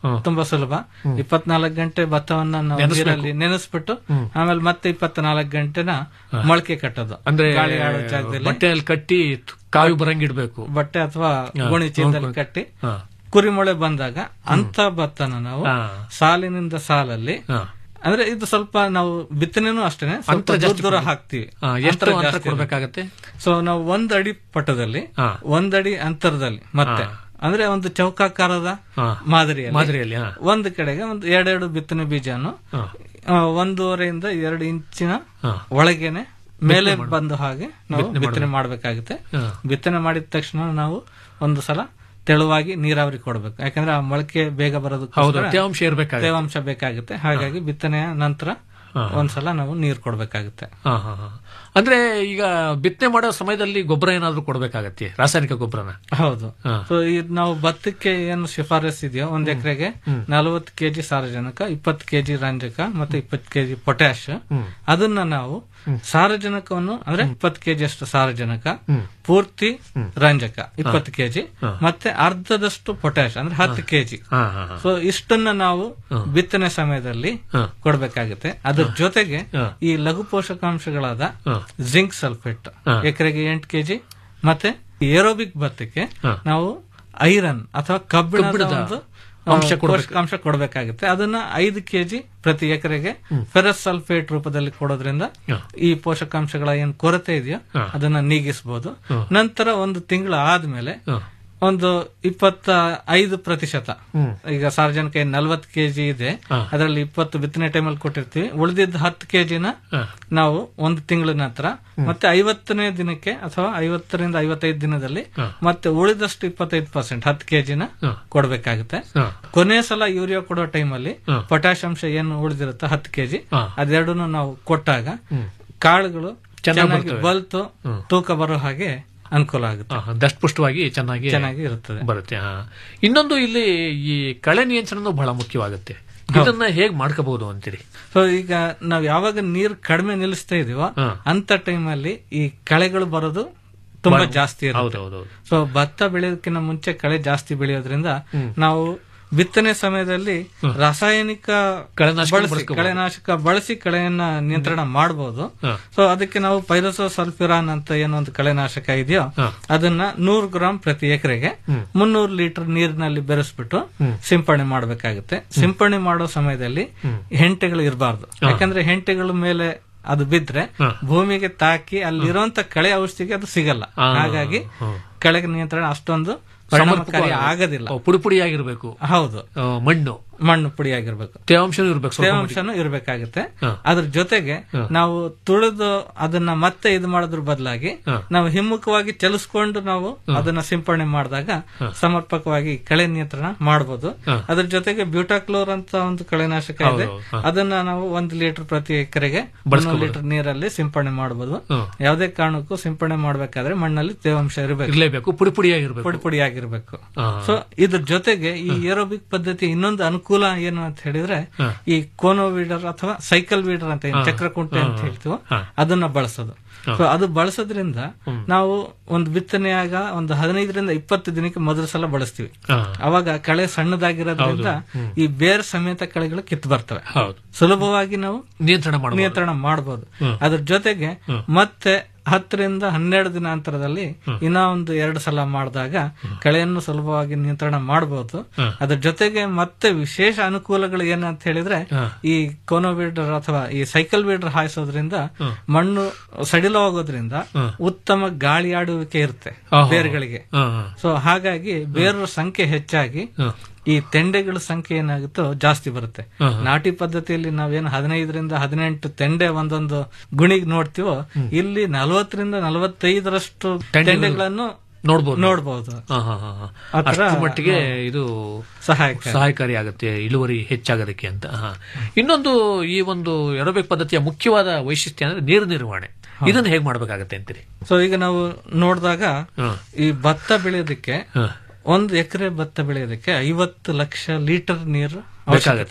ತುಂಬಾ ಸುಲಭ ಇಪ್ಪತ್ನಾಲ್ಕು ಗಂಟೆ ಭತ್ತವನ್ನ ನಾವು ನೆನೆಸ್ಬೇಕು. ನೀರಲ್ಲಿ ನೆನೆಸ್ಬಿಟ್ಟು ಹ್ಮ್. ಆಮೇಲೆ ಮತ್ತೆ ಇಪ್ಪತ್ನಾಲ್ಕು ಗಂಟೆನ ಮೊಳಕೆ ಕಟ್ಟೋದು ಅಂದ್ರೆ ಗಾಳಿ ಆಡೋ ಜಾಗದಲ್ಲಿ ಬಟ್ಟೆಯಲ್ಲಿ ಕಟ್ಟಿ ಕಾವಿ ಬರಂಗಿಡ್ಬೇಕು ಬಟ್ಟೆ ಅಥವಾ ಹಾ, ಗೋಣಿ ಚೀಲದಲ್ಲಿ ನೋಡ್ಕೊಂಡು. ಕಟ್ಟಿ ಹಾ. ಕುರಿಮೊಳೆ ಬಂದಾಗ ಅಂತ ಭತ್ತನ ನಾವು ಹಾ. ಸಾಲಿನಿಂದ ಸಾಲಲ್ಲಿ ಅಂದ್ರೆ ಇದು ಸ್ವಲ್ಪ ನಾವು ಬಿತ್ತನೆನೂ ಅಷ್ಟೇನೆ ಸ್ವಲ್ಪ ಅಂತರ ದೂರ ಜಾಸ್ತಿ ದೂರ ಕೊಡ್ಬೇಕು. ಹಾಕ್ತಿವಿ ಹಾ, ಎಷ್ಟು ಅಂತರ ಅಂತರ ಜಾಸ್ತಿ ಕೊಡ್ಬೇಕಾಗತ್ತೆ? ಸೊ ನಾವು ಒಂದ್ ಅಡಿ ಪಟ್ಟದಲ್ಲಿ ಒಂದಡಿ ಅಂತರದಲ್ಲಿ ಮತ್ತೆ ಅಂದ್ರೆ ಒಂದು ಚೌಕಾಕಾರದ ಹಾ. ಮಾದರಿಯಲ್ಲಿ ಮಾದರಿಯಲ್ಲಿ, ಹಾ. ಒಂದು ಕಡೆಗೆ ಒಂದು ಎರಡೆರಡು ಬಿತ್ತನೆ ಬೀಜನು ಹಾ. ಆ, ಒಂದೂವರೆಯಿಂದ ಎರಡು ಇಂಚಿನ ಹಾ. ಒಳಗೇನೆ ಮೇಲೆ ಬಿತ್ತನೆ ಮಾಡು- ಬಂದ ಹಾಗೆ ನಾವು ಬಿತ್ತನೆ ಬಿತ್ತನೆ ಮಾಡ್ಬೇಕು. ಮಾಡಬೇಕಾಗುತ್ತೆ ಹಾ. ಬಿತ್ತನೆ ಮಾಡಿದ ತಕ್ಷಣ ನಾವು ಒಂದು ಸಲ ತೆಳುವಾಗಿ ನೀರಾವರಿ ಕೊಡಬೇಕು ಯಾಕಂದ್ರೆ ಆ ಮೊಳಕೆ ಬೇಗ ಬರೋದು ಹೌದು, ತೇವಾಂಶ ಇರ್ಬೇಕಾಗುತ್ತೆ. ತೇವಾಂಶ ಬೇಕಾಗುತ್ತೆ ಹಾಗಾಗಿ ಬಿತ್ತನೆಯ ನಂತರ ಹಾ. ಒಂದ್ಸಲ ನಾವು ನೀರು ಕೊಡಬೇಕಾಗುತ್ತೆ ಹಾ, ಹಾ, ಹಾ. ಅಂದ್ರೆ ಈಗ ಬಿತ್ತನೆ ಮಾಡೋ ಸಮಯದಲ್ಲಿ ಗೊಬ್ಬರ ಏನಾದ್ರೂ ಕೊಡ್ಬೇಕಾಗತ್ತೆ ರಾಸಾಯನಿಕ ಗೊಬ್ಬರನ ಹೌದು ಹಾ. ಸೊ ಇದು ನಾವು ಭತ್ತಕ್ಕೆ ಏನು ಶಿಫಾರಸ್ ಇದೆಯೋ ಒಂದ್ ಎಕರೆಗೆ ನಲವತ್ತು ಕೆಜಿ ಸಾರಜನಕ ಇಪ್ಪತ್ತು ಕೆಜಿ ರಂಜಕ ಮತ್ತೆ ಇಪ್ಪತ್ತು ಕೆಜಿ ಪೊಟ್ಯಾಶ್ ಹ್ಮ್. ಅದನ್ನ ನಾವು ಸಾರಜನಕವನ್ನು ಅಂದ್ರೆ ಇಪ್ಪತ್ತು ಕೆಜಿ ಅಷ್ಟು ಸಾರಜನಕ ಹ್ಮ್. ಪೂರ್ತಿ ರಂಜಕ ಇಪ್ಪತ್ತು ಕೆಜಿ ಹಾ. ಮತ್ತೆ ಅರ್ಧದಷ್ಟು ಪೊಟ್ಯಾಶ್ ಅಂದ್ರೆ ಹತ್ತು ಕೆಜಿ ಹಾ, ಹಾ, ಹಾ. ಸೊ ಇಷ್ಟನ್ನ ನಾವು ಹಾ. ಬಿತ್ತನೆ ಸಮಯದಲ್ಲಿ ಹಾ. ಕೊಡಬೇಕಾಗುತ್ತೆ ಅದ್ರ ಜೊತೆಗೆ ಹಾ. ಈ ಲಘು ಪೋಷಕಾಂಶಗಳಾದ ಹಾ. ಜಿಂಕ್ ಸಲ್ಫೇಟ್ ಹಾ. ಎಕರೆಗೆ ಎಂಟು ಕೆಜಿ ಮತ್ತೆ ಏರೋಬಿಕ್ ಭತ್ತಕ್ಕೆ ಹಾ. ನಾವು ಐರನ್ ಅಥವಾ ಕಬ್ಬಿಣದ ಕಬ್ಬಿಣದ ಒಂದು ಅಂಶ ಅಂಶ ಕೊಡ್ಬೇಕು. ಪೋಷಕಾಂಶ ಕೊಡಬೇಕಾಗುತ್ತೆ ಅದನ್ನ ಐದು ಕೆಜಿ ಪ್ರತಿ ಎಕರೆಗೆ ಫೆರಸ್ ಸಲ್ಫೇಟ್ ರೂಪದಲ್ಲಿ ಕೊಡೋದ್ರಿಂದ ಹಾ. ಈ ಪೋಷಕಾಂಶಗಳ ಏನ್ ಕೊರತೆ ಇದೆಯೋ ಹಾ. ಅದನ್ನ ನೀಗಿಸಬಹುದು ಹಾ. ನಂತರ ಒಂದು ತಿಂಗಳು ಆದ್ಮೇಲೆ ಹಾ. ಒಂದು ಇಪ್ಪತ್ತ ಐದು ಪ್ರತಿಶತ ಹ್ಮ್. ಈಗ ಸಾರ್ವಜನಿಕ ಏನ್ ನಲ್ವತ್ತು ಕೆಜಿ ಇದೆ ಹಾ. ಅದರಲ್ಲಿ ಇಪ್ಪತ್ತು ಬಿತ್ತನೆ ಟೈಮಲ್ಲಿ ಕೊಟ್ಟಿರ್ತೀವಿ ಉಳಿದಿದ್ದ ಹತ್ತು ಕೆಜಿನ ಹಾ. ನಾವು ಒಂದು ತಿಂಗಳ ನಂತರ ಮತ್ತೆ ಐವತ್ತನೇ ದಿನಕ್ಕೆ ಅಥವಾ ಐವತ್ತರಿಂದ ಐವತ್ತೈದು ದಿನದಲ್ಲಿ ಹಾ. ಮತ್ತೆ ಉಳಿದಷ್ಟು ಇಪ್ಪತ್ತೈದು ಪರ್ಸೆಂಟ್ ಹತ್ತು ಕೆಜಿನ ಹಾ. ಕೊಡಬೇಕಾಗುತ್ತೆ ಹಾ. ಕೊನೆ ಸಲ ಯೂರಿಯಾ ಕೊಡೋ ಟೈಮಲ್ಲಿ ಹಾ. ಪೊಟ್ಯಾಶ್ ಅಂಶ ಏನು ಉಳಿದಿರುತ್ತೆ ಹತ್ತು ಕೆಜಿ ಹಾ. ಅದೆರಡನ್ನು ನಾವು ಕೊಟ್ಟಾಗ ಹ್ಮ್. ಕಾಳುಗಳು ಚೆನ್ನಾಗ್ ಚೆನ್ನಾಗಿ ಬರ್ತವೆ. ಬಲ್ತು ಹ್ಮ್. ತೂಕ ಬರೋ ಹಾಗೆ ಅನುಕೂಲ ಆಗುತ್ತೆ ಹಾ, ದಷ್ಟಪುಷ್ಟವಾಗಿ ಚೆನ್ನಾಗಿ ಚೆನ್ನಾಗಿ ಇರುತ್ತದೆ ಬರುತ್ತೆ ಹಾ. ಇನ್ನೊಂದು ಇಲ್ಲಿ ಈ ಕಳೆ ನಿಯಂತ್ರಣನೂ ಬಹಳ ಮುಖ್ಯವಾಗುತ್ತೆ ಇದನ್ನ ಹೇಗ್ ಮಾಡ್ಕೋಬಹುದು ಅಂತೀರಿ ಸೊ ಈಗ ನಾವ್ ಯಾವಾಗ ನೀರ್ ಕಡಿಮೆ ನಿಲ್ಲಿಸ್ತಾ ಇದೀವೋ ಹಾ. ಅಂತ ಟೈಮಲ್ಲಿ ಈ ಕಳೆಗಳು ಬರೋದು ತುಂಬಾ ಬಹಳ- ಜಾಸ್ತಿ ಹೌದು, ಇರುತ್ತೆ ಹೌದು, ಹೌದು. ಸೊ ಭತ್ತ ಬೆಳೆಯೋದಕ್ಕಿಂತ ಮುಂಚೆ ಕಳೆ ಜಾಸ್ತಿ ಬೆಳೆಯೋದ್ರಿಂದ ಹ್ಮ್. ನಾವು ಬಿತ್ತನೆ ಸಮಯದಲ್ಲಿ ರಾಸಾಯನಿಕ ಕಳೆನಾಶಕ ಬಳಸಿ ಬಳಸ್ಕೋಬಹುದು. ಕಳೆನಾಶಕ ಬಳಸಿ ಕಳೆಯನ್ನ ನಿಯಂತ್ರಣ ಮಾಡಬಹುದು ಹಾ. ಸೊ ಅದಕ್ಕೆ ನಾವು ಪೈರೋಸೋ ಸಲ್ಫಿರಾನ್ ಅಂತ ಏನೋ ಒಂದು ಕಳೆನಾಶಕ ಇದೆಯೋ ಹಾ. ಅದನ್ನ ನೂರು ಗ್ರಾಂ ಪ್ರತಿ ಎಕರೆಗೆ ಹ್ಮ್. ಮುನ್ನೂರು ಲೀಟರ್ ನೀರಿನಲ್ಲಿ ಬೆರೆಸ್ಬಿಟ್ಟು ಹ್ಮ್. ಸಿಂಪಡಣೆ ಮಾಡಬೇಕಾಗುತ್ತೆ ಸಿಂಪಡಣೆ ಮಾಡೋ ಸಮಯದಲ್ಲಿ ಹ್ಮ್. ಹೆಂಟೆಗಳು ಇರಬಾರ್ದು ಯಾಕಂದ್ರೆ ಹೆಂಟೆಗಳ ಮೇಲೆ ಅದು ಬಿದ್ರೆ ಹಾ. ಭೂಮಿಗೆ ತಾಕಿ ಅಲ್ಲಿರುವಂತ ಕಳೆ ಔಷಧಿಗೆ ಅದು ಸಿಗಲ್ಲ ಆ, ಹಾಗಾಗಿ ಹ್ಮ್. ಕಳೆ ನಿಯಂತ್ರಣ ಅಷ್ಟೊಂದು ಪರಿಣಾಮಕಾರಿ ಸಮರ್ಪಕವಾಗಿ- ಆಗೋದಿಲ್ಲ ಓ, ಪುಡಿ ಪುಡಿಯಾಗಿರ್ಬೇಕು ಹೌದು ಆ, ಮಣ್ಣು ಮಣ್ಣು ಪುಡಿಯಾಗಿರ್ಬೇಕು ತೇವಾಂಶನೂ ಇರ್ಬೇಕು ಸ್ವಲ್ಪ ತೇವಾಂಶನೂ ಇರಬೇಕಾಗುತ್ತೆ ಹಾ. ಅದ್ರ ಜೊತೆಗೆ ಹಾ. ನಾವು ತುಳಿದು ಅದನ್ನ ಮತ್ತೆ ಇದು ಮಾಡೋದ್ರ ಬದಲಾಗಿ ಹಾ. ನಾವು ಹಿಮ್ಮುಖವಾಗಿ ಚಲಿಸ್ಕೊಂಡು ನಾವು ಅದನ್ನ ಸಿಂಪಡಣೆ ಮಾಡಿದಾಗ ಹಾ. ಸಮರ್ಪಕವಾಗಿ ಕಳೆ ನಿಯಂತ್ರಣ ಮಾಡಬಹುದು ಹಾ. ಅದ್ರ ಜೊತೆಗೆ ಬ್ಯೂಟಾಕ್ಲೋರ್ ಅಂತ ಒಂದು ಕಳೆನಾಶಕ ಇದೆ ಹೌದು, ಹಾ. ಅದನ್ನ ನಾವು ಒಂದು ಲೀಟರ್ ಪ್ರತಿ ಎಕರೆಗೆ ಬಳಸ್ಕೊಬೋದು. ಲೀಟರ್ ನೀರಲ್ಲಿ ಸಿಂಪಡಣೆ ಮಾಡಬಹುದು ಹಾ. ಯಾವುದೇ ಕಾರಣಕ್ಕೂ ಸಿಂಪಡಣೆ ಮಾಡಬೇಕಾದ್ರೆ ಮಣ್ಣಲ್ಲಿ ತೇವಾಂಶ ಇರಬೇಕು ಇರ್ಲೇಬೇಕು ಪುಡಿ ಪುಡಿಯಾಗಿರ್ಬೇಕು ಪುಡಿ ಪುಡಿಯಾಗಿರ್ಬೇಕು ಹಾ. ಸೊ ಇದ್ರ ಜೊತೆಗೆ ಈ ಏರೋಬಿಕ್ ಪದ್ಧತಿ ಇನ್ನೊಂದು ಅನುಕೂಲ ಏನು ಅಂತ ಹೇಳಿದ್ರೆ ಹಾ. ಈ ಕೋನೋ ವೀಡರ್ ಅಥವಾ ಸೈಕಲ್ ವೀಡರ್ ಅಂತ ಏನ್ ಹಾ. ಚಕ್ರಕುಂಟೆ ಹಾ. ಅಂತ ಹೇಳ್ತೀವೋ ಹಾ. ಅದನ್ನ ಬಳಸೋದು ಹಾ. ಸೊ ಅದು ಬಳಸೋದ್ರಿಂದ ಹ್ಮ್. ನಾವು ಒಂದು ಬಿತ್ತನೆಯಾಗ ಒಂದು ಹದಿನೈದರಿಂದ ಇಪ್ಪತ್ತು ದಿನಕ್ಕೆ ಮೊದಲ ಸಲ ಬಳಸ್ತೀವಿ ಹಾ. ಅವಾಗ ಕಳೆ ಸಣ್ಣದಾಗಿರೋದ್ರಿಂದ ಹೌದು. ಹ್ಮ್. ಈ ಬೇರ್ ಸಮೇತ ಕಳೆಗಳು ಕಿತ್ತು ಬರ್ತವೆ ಹೌದು ಸುಲಭವಾಗಿ ನಾವು ನಿಯಂತ್ರಣ ಮಾಡಬಹುದು ನಿಯಂತ್ರಣ ಮಾಡಬಹುದು ಹ್ಮ್. ಅದ್ರ ಜೊತೆಗೆ ಹ್ಮ್. ಮತ್ತೆ ಹತ್ತರಿಂದ ಹನ್ನೆರಡು ದಿನ ಅಂತರದಲ್ಲಿ ಇನ್ನ ಒಂದು ಎರಡು ಸಲ ಮಾಡಿದಾಗ ಕಳೆಯನ್ನು ಸುಲಭವಾಗಿ ನಿಯಂತ್ರಣ ಮಾಡಬಹುದು ಹ್ಮ್. ಅದ್ರ ಜೊತೆಗೆ ಮತ್ತೆ ವಿಶೇಷ ಅನುಕೂಲಗಳು ಏನಂತ ಹೇಳಿದ್ರೆ ಹಾ. ಈ ಕೋನೋ ಬೀಡರ್ ಅಥವಾ ಈ ಸೈಕಲ್ ಬೀಡರ್ ಹಾಯಿಸೋದ್ರಿಂದ ಹ್ಮ್. ಮಣ್ಣು ಸಡಿಲವಾಗೋದ್ರಿಂದ ಹ್ಮ್. ಉತ್ತಮ ಗಾಳಿ ಆಡುವಿಕೆ ಇರುತ್ತೆ ಆಹಾ. ಬೇರುಗಳಿಗೆ ಹಾ, ಹಾ. ಸೊ ಹಾಗಾಗಿ ಬೇರರ ಸಂಖ್ಯೆ ಹೆಚ್ಚಾಗಿ ಹ್ಮ್. ಈ ತೆಂಡೆಗಳ ಸಂಖ್ಯೆ ಏನಾಗುತ್ತೋ ಜಾಸ್ತಿ ಬರುತ್ತೆ ಹ್ಮ್. ನಾಟಿ ಪದ್ಧತಿಯಲ್ಲಿ ನಾವೇನು ಹದಿನೈದರಿಂದ ಹದಿನೆಂಟು ತೆಂಡೆ ಒಂದೊಂದು ಗುಣಿಗೆ ನೋಡ್ತೀವೋ ಇಲ್ಲಿ ನಲವತ್ತರಿಂದ ನಲವತ್ತೈದರಷ್ಟು ತೆಂಡೆಗಳು ತೆಂಡೆಗಳನ್ನು ನೋಡ್ಬೋದು ನೋಡಬಹುದು ಹಾ, ಹಾ, ಹಾ, ಹಾ. ಆ ಥರ ಅಷ್ಟರ ಮಟ್ಟಿಗೆ ನಾವು ಇದು ಸಹಾಯಕ ಸಹಾಯಕಾರಿ ಆಗುತ್ತೆ ಇಳುವರಿ ಹೆಚ್ಚಾಗೋದಕ್ಕೆ ಅಂತ ಹಾ. ಇನ್ನೊಂದು ಈ ಒಂದು ಎರೋಬಿಕ್ ಪದ್ಧತಿಯ ಮುಖ್ಯವಾದ ವೈಶಿಷ್ಟ್ಯ ಅಂದ್ರೆ ನೀರು ನಿರ್ವಹಣೆ ಇದನ್ನ ಹೇಗ್ ಮಾಡ್ಬೇಕಾಗತ್ತೆ ಅಂತೀರಿ ಸೊ ಈಗ ನಾವು ನೋಡಿದಾಗ ಹಾ. ಈ ಭತ್ತ ಬೆಳೆಯೋದಕ್ಕೆ ಹಾ. ಒಂದು ಎಕರೆ ಭತ್ತ ಬೆಳೆಯೋದಕ್ಕೆ ಐವತ್ತು ಲಕ್ಷ ಲೀಟರ್ ನೀರು ಬೇಕಾಗತ್ತೆ ಅವಶ್ಯಕತೆ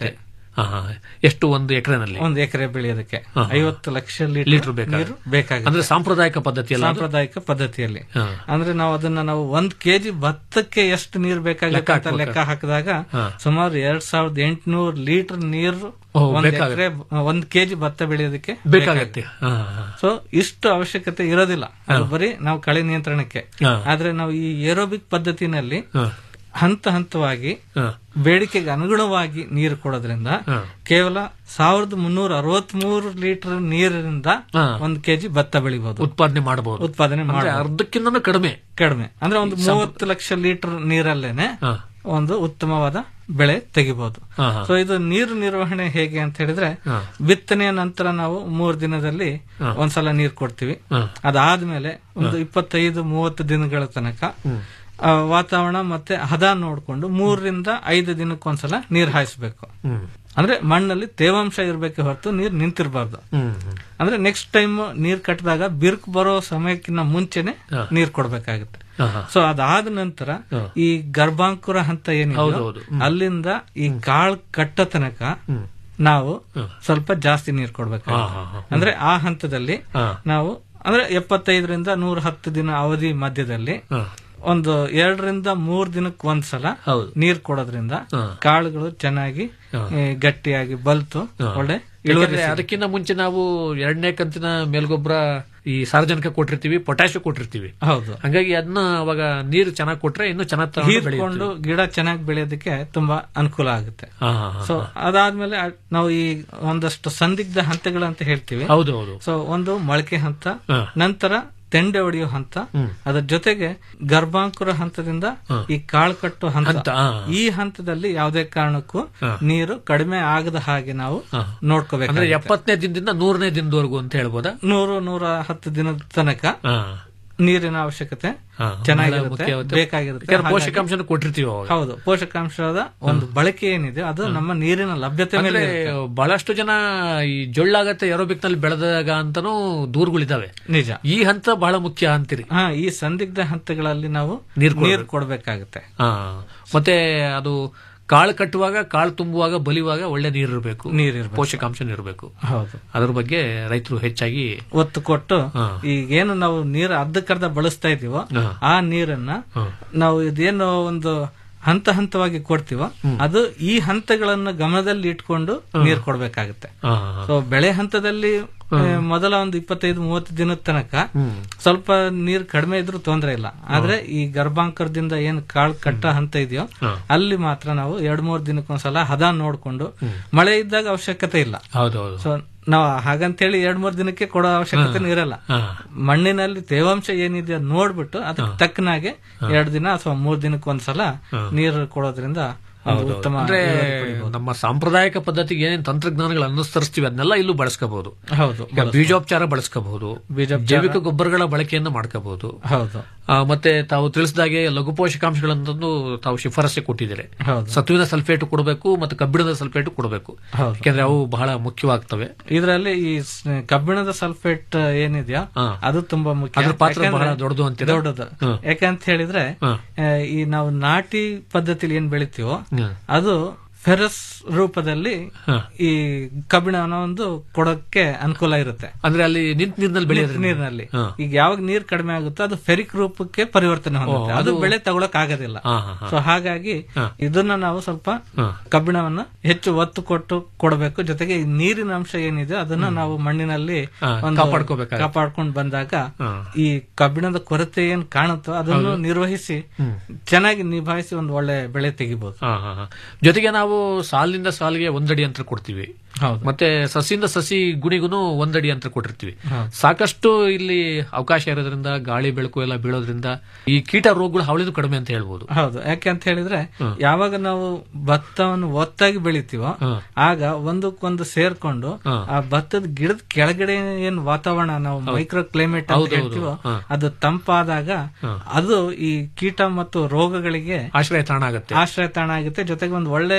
ಹಾ, ಹಾ. ಎಷ್ಟು ಒಂದು ಎಕರೆನಲ್ಲಿ ಒಂದು ಎಕರೆ ಬೆಳೆಯೋದಕ್ಕೆ ಹಾ, ಹಾ. ಐವತ್ತು ಲಕ್ಷ ಲೀಟರ್ ಲೀಟರ್ ಬೇಕಾಗುತ್ತೆ. ನೀರು ಬೇಕಾಗುತ್ತೆ ಅಂದ್ರೆ ಸಾಂಪ್ರದಾಯಿಕ ಪದ್ಧತಿಯಲ್ಲಿ ಅದು? ಸಾಂಪ್ರದಾಯಿಕ ಪದ್ಧತಿಯಲ್ಲಿ ಹಾ. ಅಂದ್ರೆ ನಾವು ಅದನ್ನ ನಾವು ಒಂದ್ ಕೆಜಿ ಭತ್ತಕ್ಕೆ ಎಷ್ಟು ನೀರು ಬೇಕಾಗುತ್ತೆ ಲೆಕ್ಕ ಅಂತ ಲೆಕ್ಕ ಹಾಕ್ಬೇಕಾ? ಹಾಕಿದಾಗ ಹಾ. ಸುಮಾರು ಎರಡ್ ಸಾವಿರದ ಎಂಟುನೂರು ಲೀಟರ್ ನೀರು ಓ, ಒಂದ್ ಬೇಕಾಗುತ್ತೆ. ಎಕರೆ ಒಂದ್ ಕೆಜಿ ಭತ್ತ ಬೆಳೆಯೋದಕ್ಕೆ ಬೇಕಾಗತ್ತೆ ಹಾ, ಹಾ. ಸೊ ಇಷ್ಟು ಅವಶ್ಯಕತೆ ಇರೋದಿಲ್ಲ ಅದು ಬರೀ ನಾವು ಕಳೆ ನಿಯಂತ್ರಣಕ್ಕೆ ಹಾ. ಆದ್ರೆ ನಾವು ಈ ಏರೋಬಿಕ್ ಪದ್ಧತಿನಲ್ಲಿ ಹಾ. ಹಂತ ಹಂತವಾಗಿ ಬೇಡಿಕೆಗೆ ಅನುಗುಣವಾಗಿ ನೀರು ಕೊಡೋದ್ರಿಂದ ಕೇವಲ ಸಾವಿರದ ಮುನ್ನೂರ ಅರವತ್ತ್ ಮೂರು ಲೀಟರ್ ನೀರಿನಿಂದ ಹಾ. ಒಂದ್ ಕೆಜಿ ಭತ್ತ ಬೆಳಿಬಹುದು ಉತ್ಪಾದನೆ ಮಾಡಬಹುದು ಉತ್ಪಾದನೆ ಅಂದ್ರೆ ಮಾಡಬಹುದು ಅರ್ಧಕ್ಕಿಂತ ಕಡಿಮೆ ಕಡಿಮೆ ಅಂದ್ರೆ ಒಂದು ಈ ಸಂಪ್ರ- ಮೂವತ್ತು ಲಕ್ಷ ಲೀಟರ್ ನೀರಲ್ಲೇನೆ ಹಾ. ಒಂದು ಉತ್ತಮವಾದ ಬೆಳೆ ತೆಗಿಬಹುದು ಹಾ, ಹಾ. ಸೊ ಇದು ನೀರು ನಿರ್ವಹಣೆ ಹೇಗೆ ಅಂತ ಹೇಳಿದ್ರೆ ಹಾ. ಬಿತ್ತನೆಯ ನಂತರ ನಾವು ಮೂರ್ ದಿನದಲ್ಲಿ ಹಾ. ಒಂದ್ಸಲ ನೀರು ಕೊಡ್ತೀವಿ ಹಾ. ಅದಾದ್ಮೇಲೆ ಒಂದು ಇಪ್ಪತ್ತೈದು ಮೂವತ್ತು ದಿನಗಳ ತನಕ ಆ, ವಾತಾವರಣ ಮತ್ತೆ ಹದ ನೋಡ್ಕೊಂಡು ಮೂರರಿಂದ ಐದು ದಿನಕ್ಕೊಂದ್ಸಲ ನೀರ್ ಹಾಯಿಸ್ಬೇಕು ಹ್ಮ್. ಅಂದ್ರೆ ಮಣ್ಣಲ್ಲಿ ತೇವಾಂಶ ಇರ್ಬೇಕೆ ಹೊರತು ನೀರ್ ನಿಂತಿರಬಾರ್ದು ಹ್ಮ್, ಹ್ಮ್. ಅಂದ್ರೆ ನೆಕ್ಸ್ಟ್ ಟೈಮ್ ನೀರ್ ಕಟ್ಟಿದಾಗ ಬಿರುಕು ಬರೋ ಸಮಯಕ್ಕಿಂತ ಮುಂಚೆನೆ ಹಾ. ನೀರ್ ಕೊಡ್ಬೇಕಾಗುತ್ತೆ ಹಾ, ಹಾ. ಸೊ ಅದಾದ ನಂತರ ಹಾ. ಈ ಗರ್ಭಾಂಕುರ ಹಂತ ಏನಿದೆ ಹೌದು, ಹೌದು. ಹ್ಮ್. ಅಲ್ಲಿಂದ ಈ ಕಾಳ್ ಕಟ್ಟ ತನಕ ಹ್ಮ್. ನಾವು ಸ್ವಲ್ಪ ಜಾಸ್ತಿ ನೀರ್ ಹಾ, ಕೊಡ್ಬೇಕಾಗುತ್ತೆ ಹಾ, ಹಾ. ಅಂದ್ರೆ ಆ ಹಂತದಲ್ಲಿ ಹಾ. ನಾವು ಅಂದ್ರೆ ಎಪ್ಪತ್ತೈದರಿಂದ ನೂರ ಹತ್ತು ದಿನ ಅವಧಿ ಮಧ್ಯದಲ್ಲಿ ಹಾ. ಒಂದು ಎರಡರಿಂದ ಮೂರ್ ದಿನಕ್ಕೆ ಒಂದ್ಸಲ ಹೌದು. ನೀರ್ ಕೊಡೋದ್ರಿಂದ ಹಾ. ಕಾಳುಗಳು ಚೆನ್ನಾಗಿ ಹಾ. ಏ, ಗಟ್ಟಿಯಾಗಿ ಬಲ್ತು ಹಾ. ಒಳ್ಳೆ ಇಳುವರಿ ಯಾಕಂದ್ರೆ ಸಿಗುತ್ತೆ. ಅದಕ್ಕಿಂತ ಮುಂಚೆ ನಾವು ಎರಡನೇ ಕಂತಿನ ಮೇಲ್ಗೊಬ್ಬರ ಈ ಸಾರ್ವಜನಿಕ ಕೊಟ್ಟಿರ್ತೀವಿ ಪೊಟ್ಯಾಶ್ ಕೊಟ್ಟಿರ್ತೀವಿ ಹೌದು ಹಂಗಾಗಿ ಅದನ್ನ ಅವಾಗ ನೀರು ಚೆನ್ನಾಗಿ ಕೊಟ್ರೆ ಇನ್ನೂ ಚೆನ್ನಾಗಿ ಹೀರ್ಕೊಂಡು ಗಿಡ ಚೆನ್ನಾಗಿ ಬೆಳೆಯೋದಕ್ಕೆ ತುಂಬಾ ಅನುಕೂಲ ಆಗುತ್ತೆ ಹಾ, ಹಾ, ಹಾ. ಸೊ ಅದಾದ್ಮೇಲೆ ಆ- ನಾವು ಈ ಒಂದಷ್ಟು ಸಂದಿಗ್ಧ ಹಂತಗಳು ಅಂತ ಹೇಳ್ತೀವಿ ಹೌದು, ಹೌದು. ಸೊ ಒಂದು ಮೊಳಕೆ ಹಂತ ಹಾ. ನಂತರ ತೆಂಡೆ ಹೊಡೆಯೋ ಹಂತ ಹ್ಮ್. ಅದರ ಜೊತೆಗೆ ಗರ್ಭಾಂಕುರ ಹಂತದಿಂದ ಹಾ. ಈ ಕಾಳು ಕಟ್ಟು ಹಂತ ಹಂತ, ಹಾ. ಈ ಹಂತದಲ್ಲಿ ಯಾವುದೇ ಕಾರಣಕ್ಕೂ ಹಾ. ನೀರು ಕಡಿಮೆ ಆಗದ ಹಾಗೆ ನಾವು ಹಾ. ನೋಡ್ಕೋಬೇಕು ಅಂದ್ರೆ ಎಪ್ಪತ್ತನೇ ದಿನದಿಂದ ನೂರನೇ ದಿನದವರೆಗೂ ಅಂತ ಹೇಳ್ಬೋದಾ ನೂರು ನೂರ ಹತ್ತು ದಿನದ ತನಕ ಹಾ. ನೀರಿನ ಅವಶ್ಯಕತೆ ಹಾ, ಚೆನ್ನಾಗಿರುತ್ತೆ ಬಹಳ ಮುಖ್ಯವಾಗುತ್ತೆ. ಬೇಕಾಗಿರುತ್ತೆ ಯಾಕಂದ್ರೆ ಹಾಗಾಗಿ- ಪೋಷಕಾಂಶನೂ ಕೊಟ್ಟಿರ್ತೀವಿ ಅವಾಗ. ಹೌದು ಪೋಷಕಾಂಶದ ಒಂದು ಬಳಕೆ ಏನಿದೆ ಅದು ನಮ್ಮ ನೀರಿನ ಲಭ್ಯತೆ ಮೇಲೆ ಅಂದ್ರೆ ಇರುತ್ತೆ. ಬಹಳಷ್ಟು ಜನ ಈ ಜೊಳ್ಳಾಗತ್ತೆ ಏರೋಬಿಕ್ ನಲ್ಲಿ ಬೆಳೆದಾಗ ಅಂತಾನೂ ದೂರುಗಳಿದಾವೆ ನಿಜ ಈ ಹಂತ ಬಹಳ ಮುಖ್ಯ ಅಂತೀರಿ ಹಾ ಈ ಸಂದಿಗ್ಧ ಹಂತಗಳಲ್ಲಿ ನಾವು ನೀರ್ ಕೊಡ್ಬೇಕು. ನೀರು ಕೊಡಬೇಕಾಗುತ್ತೆ ಹಾ ಮತ್ತೆ ಅದು ಕಾಳು ಕಟ್ಟುವಾಗ ಕಾಳು ತುಂಬುವಾಗ ಬಲಿಯುವಾಗ ಒಳ್ಳೆ ನೀರಿರಬೇಕು ನೀರಿರ್ಬೇಕು. ಪೋಷಕಾಂಶ ಇರಬೇಕು ಹೌದು ಅದ್ರ ಬಗ್ಗೆ ರೈತರು ಹೆಚ್ಚಾಗಿ ಒತ್ತು ಕೊಟ್ಟು ಹಾ. ಈಗೇನು ನಾವು ನೀರು ಅರ್ಧಕ್ಕರ್ಧ ಬಳಸ್ತಾ ಇದೀವೋ ಹಾ. ಆ ನೀರನ್ನ ಹಾ. ನಾವು ಇದೇನು ಒಂದು ಹಂತ ಹಂತವಾಗಿ ಕೊಡ್ತೀವೋ ಅದು ಈ ಹಂತಗಳನ್ನು ಗಮನದಲ್ಲಿ ಇಟ್ಕೊಂಡು ನೀರು ಕೊಡಬೇಕಾಗುತ್ತೆ ಹಾ, ಹಾ, ಹಾ. ಸೊ ಬೆಳೆ ಹಂತದಲ್ಲಿ ಆ, ಮೊದಲ ಒಂದು ಇಪ್ಪತ್ತೈದು ಮೂವತ್ತು ದಿನದ ತನಕ ಹ್ಮ್. ಸ್ವಲ್ಪ ನೀರು ಕಡಿಮೆ ಇದ್ರೂ ತೊಂದರೆ ಇಲ್ಲ ಆದ್ರೆ ಈ ಗರ್ಭಾಂಕರದಿಂದ ಏನ್ ಕಾಳು ಕಟ್ಟ ಹಂತ ಇದೆಯೋ ಹಾ. ಅಲ್ಲಿ ಮಾತ್ರ ನಾವು ಎರಡ್ ಮೂರ್ ದಿನಕ್ಕೊಂದ್ಸಲ ಹದ ನೋಡ್ಕೊಂಡು ಮಳೆ ಇದ್ದಾಗ ಅವಶ್ಯಕತೆ ಇಲ್ಲ ಹೌದೌದು ಸೊ ನಾವು ಹಾಗಂತೇಳಿ ಎರಡ್ ಮೂರ್ ದಿನಕ್ಕೆ ಕೊಡೋ ಅವಶ್ಯಕತೆ ಇರಲ್ಲ ಹಾ. ಮಣ್ಣಿನಲ್ಲಿ ತೇವಾಂಶ ಏನಿದೆ ಅದ್ ನೋಡ್ಬಿಟ್ಟು ಅದಕ್ಕೆ ತಕ್ಕನಾಗೆ ಎರಡ್ ದಿನ ಅಥವಾ ಮೂರ್ ದಿನಕ್ಕೆ ಒಂದ್ಸಲ ನೀರು ಕೊಡೋದ್ರಿಂದ ಒಂದು ಹೌದೌದು. ಉತ್ತಮ ಅಂದ್ರೆ ಇಳುವರಿ ಪಡಿಬೋದು. ನಮ್ಮ ಸಾಂಪ್ರದಾಯಿಕ ಪದ್ಧತಿಗೆ ಏನೇನು ತಂತ್ರಜ್ಞಾನಗಳು ಅನುಸರಿಸ್ತೀವಿ ಅದನ್ನೆಲ್ಲ ಇಲ್ಲೂ ಬಳಸ್ಕೋಬಹುದು ಹೌದು ಈಗ ಬೀಜೋಪಚಾರ ಬಳಸ್ಕೋಬಹುದು ಬೀಜೋಪಚಾರ. ಜೈವಿಕ ಗೊಬ್ಬರಗಳ ಬಳಕೆಯನ್ನು ಮಾಡ್ಕೋಬಹುದು ಹೌದು ಆ, ಮತ್ತೆ ತಾವು ತಿಳಿಸಿದಾಗೆ ಲಘು ಪೋಷಕಾಂಶಗಳಂತಂದು ತಾವು ಶಿಫಾರಸೆ ಕೊಟ್ಟಿದ್ದೀರಿ ಹೌದು. ಸತುವಿನ ಸಲ್ಫೇಟ್ ಕೊಡಬೇಕು ಮತ್ತು ಕಬ್ಬಿಣದ ಸಲ್ಫೇಟ್ ಕೊಡಬೇಕು ಹೌದು. ಯಾಕಂದ್ರೆ ಅವು ಬಹಳ ಮುಖ್ಯವಾಗ್ತವೆ ಇದರಲ್ಲಿ ಈ ಸ್- ಕಬ್ಬಿಣದ ಸಲ್ಫೇಟ್ ಏನಿದೆಯೋ ಹಾ. ಅದು ತುಂಬಾ ಮುಖ್ಯ ಅದ್ರ ಪಾತ್ರ ಯಾಕಂದ್ರೆ- ಬಹಳ ದೊಡ್ಡದು ಅಂತೀರಾ? ದೊಡ್ಡದು ಹ್ಮ್. ಯಾಕಂತ ಹೇಳಿದ್ರೆ ಹ್ಮ್. ಆ, ಈ ನಾವು ನಾಟಿ ಪದ್ಧತಿಲಿ ಏನ್ ಬೆಳಿತೀವೋ ಹ್ಮ್. ಅದು ಫೆರಸ್ ರೂಪದಲ್ಲಿ ಹಾ. ಈ ಕಬ್ಬಿಣವನ್ನು ಒಂದು ಕೊಡೋಕೆ ಅನುಕೂಲ ಇರುತ್ತೆ ಅಂದ್ರೆ ಅಲ್ಲಿ ನಿಂತ ನೀರಿನಲ್ಲಿ ಬೆಳೆಯೋದ್ರಿಂದ ನೀರಿನಲ್ಲಿ ಹಾ. ಈಗ ಯಾವಾಗ ನೀರ್ ಕಡಿಮೆ ಆಗುತ್ತೋ ಅದು ಫೆರಿಕ್ ರೂಪಕ್ಕೆ ಪರಿವರ್ತನೆ ಹೊಂದುತ್ತೆ ಓ, ಅದು ಅದು- ಬೆಳೆ ತಗೊಳಕ್ ಆಗೋದಿಲ್ಲ ಹಾ, ಹಾ, ಹಾ. ಸೊ ಹಾಗಾಗಿ ಹಾ. ಇದನ್ನ ನಾವು ಸ್ವಲ್ಪ ಹಾ. ಕಬ್ಬಿಣವನ್ನ ಹೆಚ್ಚು ಒತ್ತು ಕೊಟ್ಟು ಕೊಡಬೇಕು ಜೊತೆಗೆ ಈ ನೀರಿನ ಅಂಶ ಏನಿದೆ ಅದನ್ನ ನಾವು ಮಣ್ಣಿನಲ್ಲಿ ಹಾ, ಒಂದು ಕಾಪಾಡ್ಕೋಬೇಕಾಗುತ್ತೆ. ಕಾಪಾಡ್ಕೊಂಡು ಬಂದಾಗ ಹಾ. ಈ ಕಬ್ಬಿಣದ ಕೊರತೆ ಏನ್ ಕಾಣುತ್ತೋ ಅದನ್ನು ಹೌದು. ನಿರ್ವಹಿಸಿ ಹ್ಮ್. ಚೆನ್ನಾಗಿ ನಿಭಾಯಿಸಿ ಒಂದು ಒಳ್ಳೆ ಬೆಳೆ ತೆಗಿಬಹುದು ಹಾ, ಹಾ, ಹಾ. ಜೊತೆಗೆ ನಾವು ಸಾಲಿನಿಂದ ಸಾಲಿಗೆ ಒಂದಡಿ ಅಂತ ಕೊಡ್ತೀವಿ ಹೌದು. ಮತ್ತೆ ಸಸಿಯಿಂದ ಸಸಿ ಗುಣಿಗೂ ಒಂದಡಿ ಅಂತ ಕೊಟ್ಟಿರ್ತೀವಿ ಹೌದು. ಸಾಕಷ್ಟು ಇಲ್ಲಿ ಅವಕಾಶ ಇರೋದ್ರಿಂದ ಗಾಳಿ ಬೆಳಕು ಎಲ್ಲ ಬೀಳೋದ್ರಿಂದ ಈ ಕೀಟ ರೋಗಗಳು ಹಾವಳಿದು ಕಡಿಮೆ ಅಂತ ಹೇಳ್ಬೋದು ಹೌದು ಯಾಕೆ ಅಂತ ಹೇಳಿದ್ರೆ ಯಾವಾಗ ನಾವು ಭತ್ತವನ್ನು ಒತ್ತಾಗಿ ಬೆಳಿತೀವೋ ಆಗ ಒಂದಕ್ಕೊಂದು ಸೇರ್ಕೊಂಡು ಆ ಭತ್ತದ ಗಿಡದ ಕೆಳಗಡೆ ಏನ್ ವಾತಾವರಣ ನಾವು ಮೈಕ್ರೋ ಕ್ಲೈಮೇಟ್ ಅಂತ ಹೌದು, ಹೌದು. ಹೇಳ್ತೀವೋ ಹಾ. ಅದು ತಂಪಾದಾಗ ಅದು ಈ ಕೀಟ ಮತ್ತು ರೋಗಗಳಿಗೆ ಆಶ್ರಯ ತಾಣ ಆಗುತ್ತೆ ಆಶ್ರಯ ತಾಣ ಆಗುತ್ತೆ ಜೊತೆಗೆ ಒಂದು ಒಳ್ಳೆ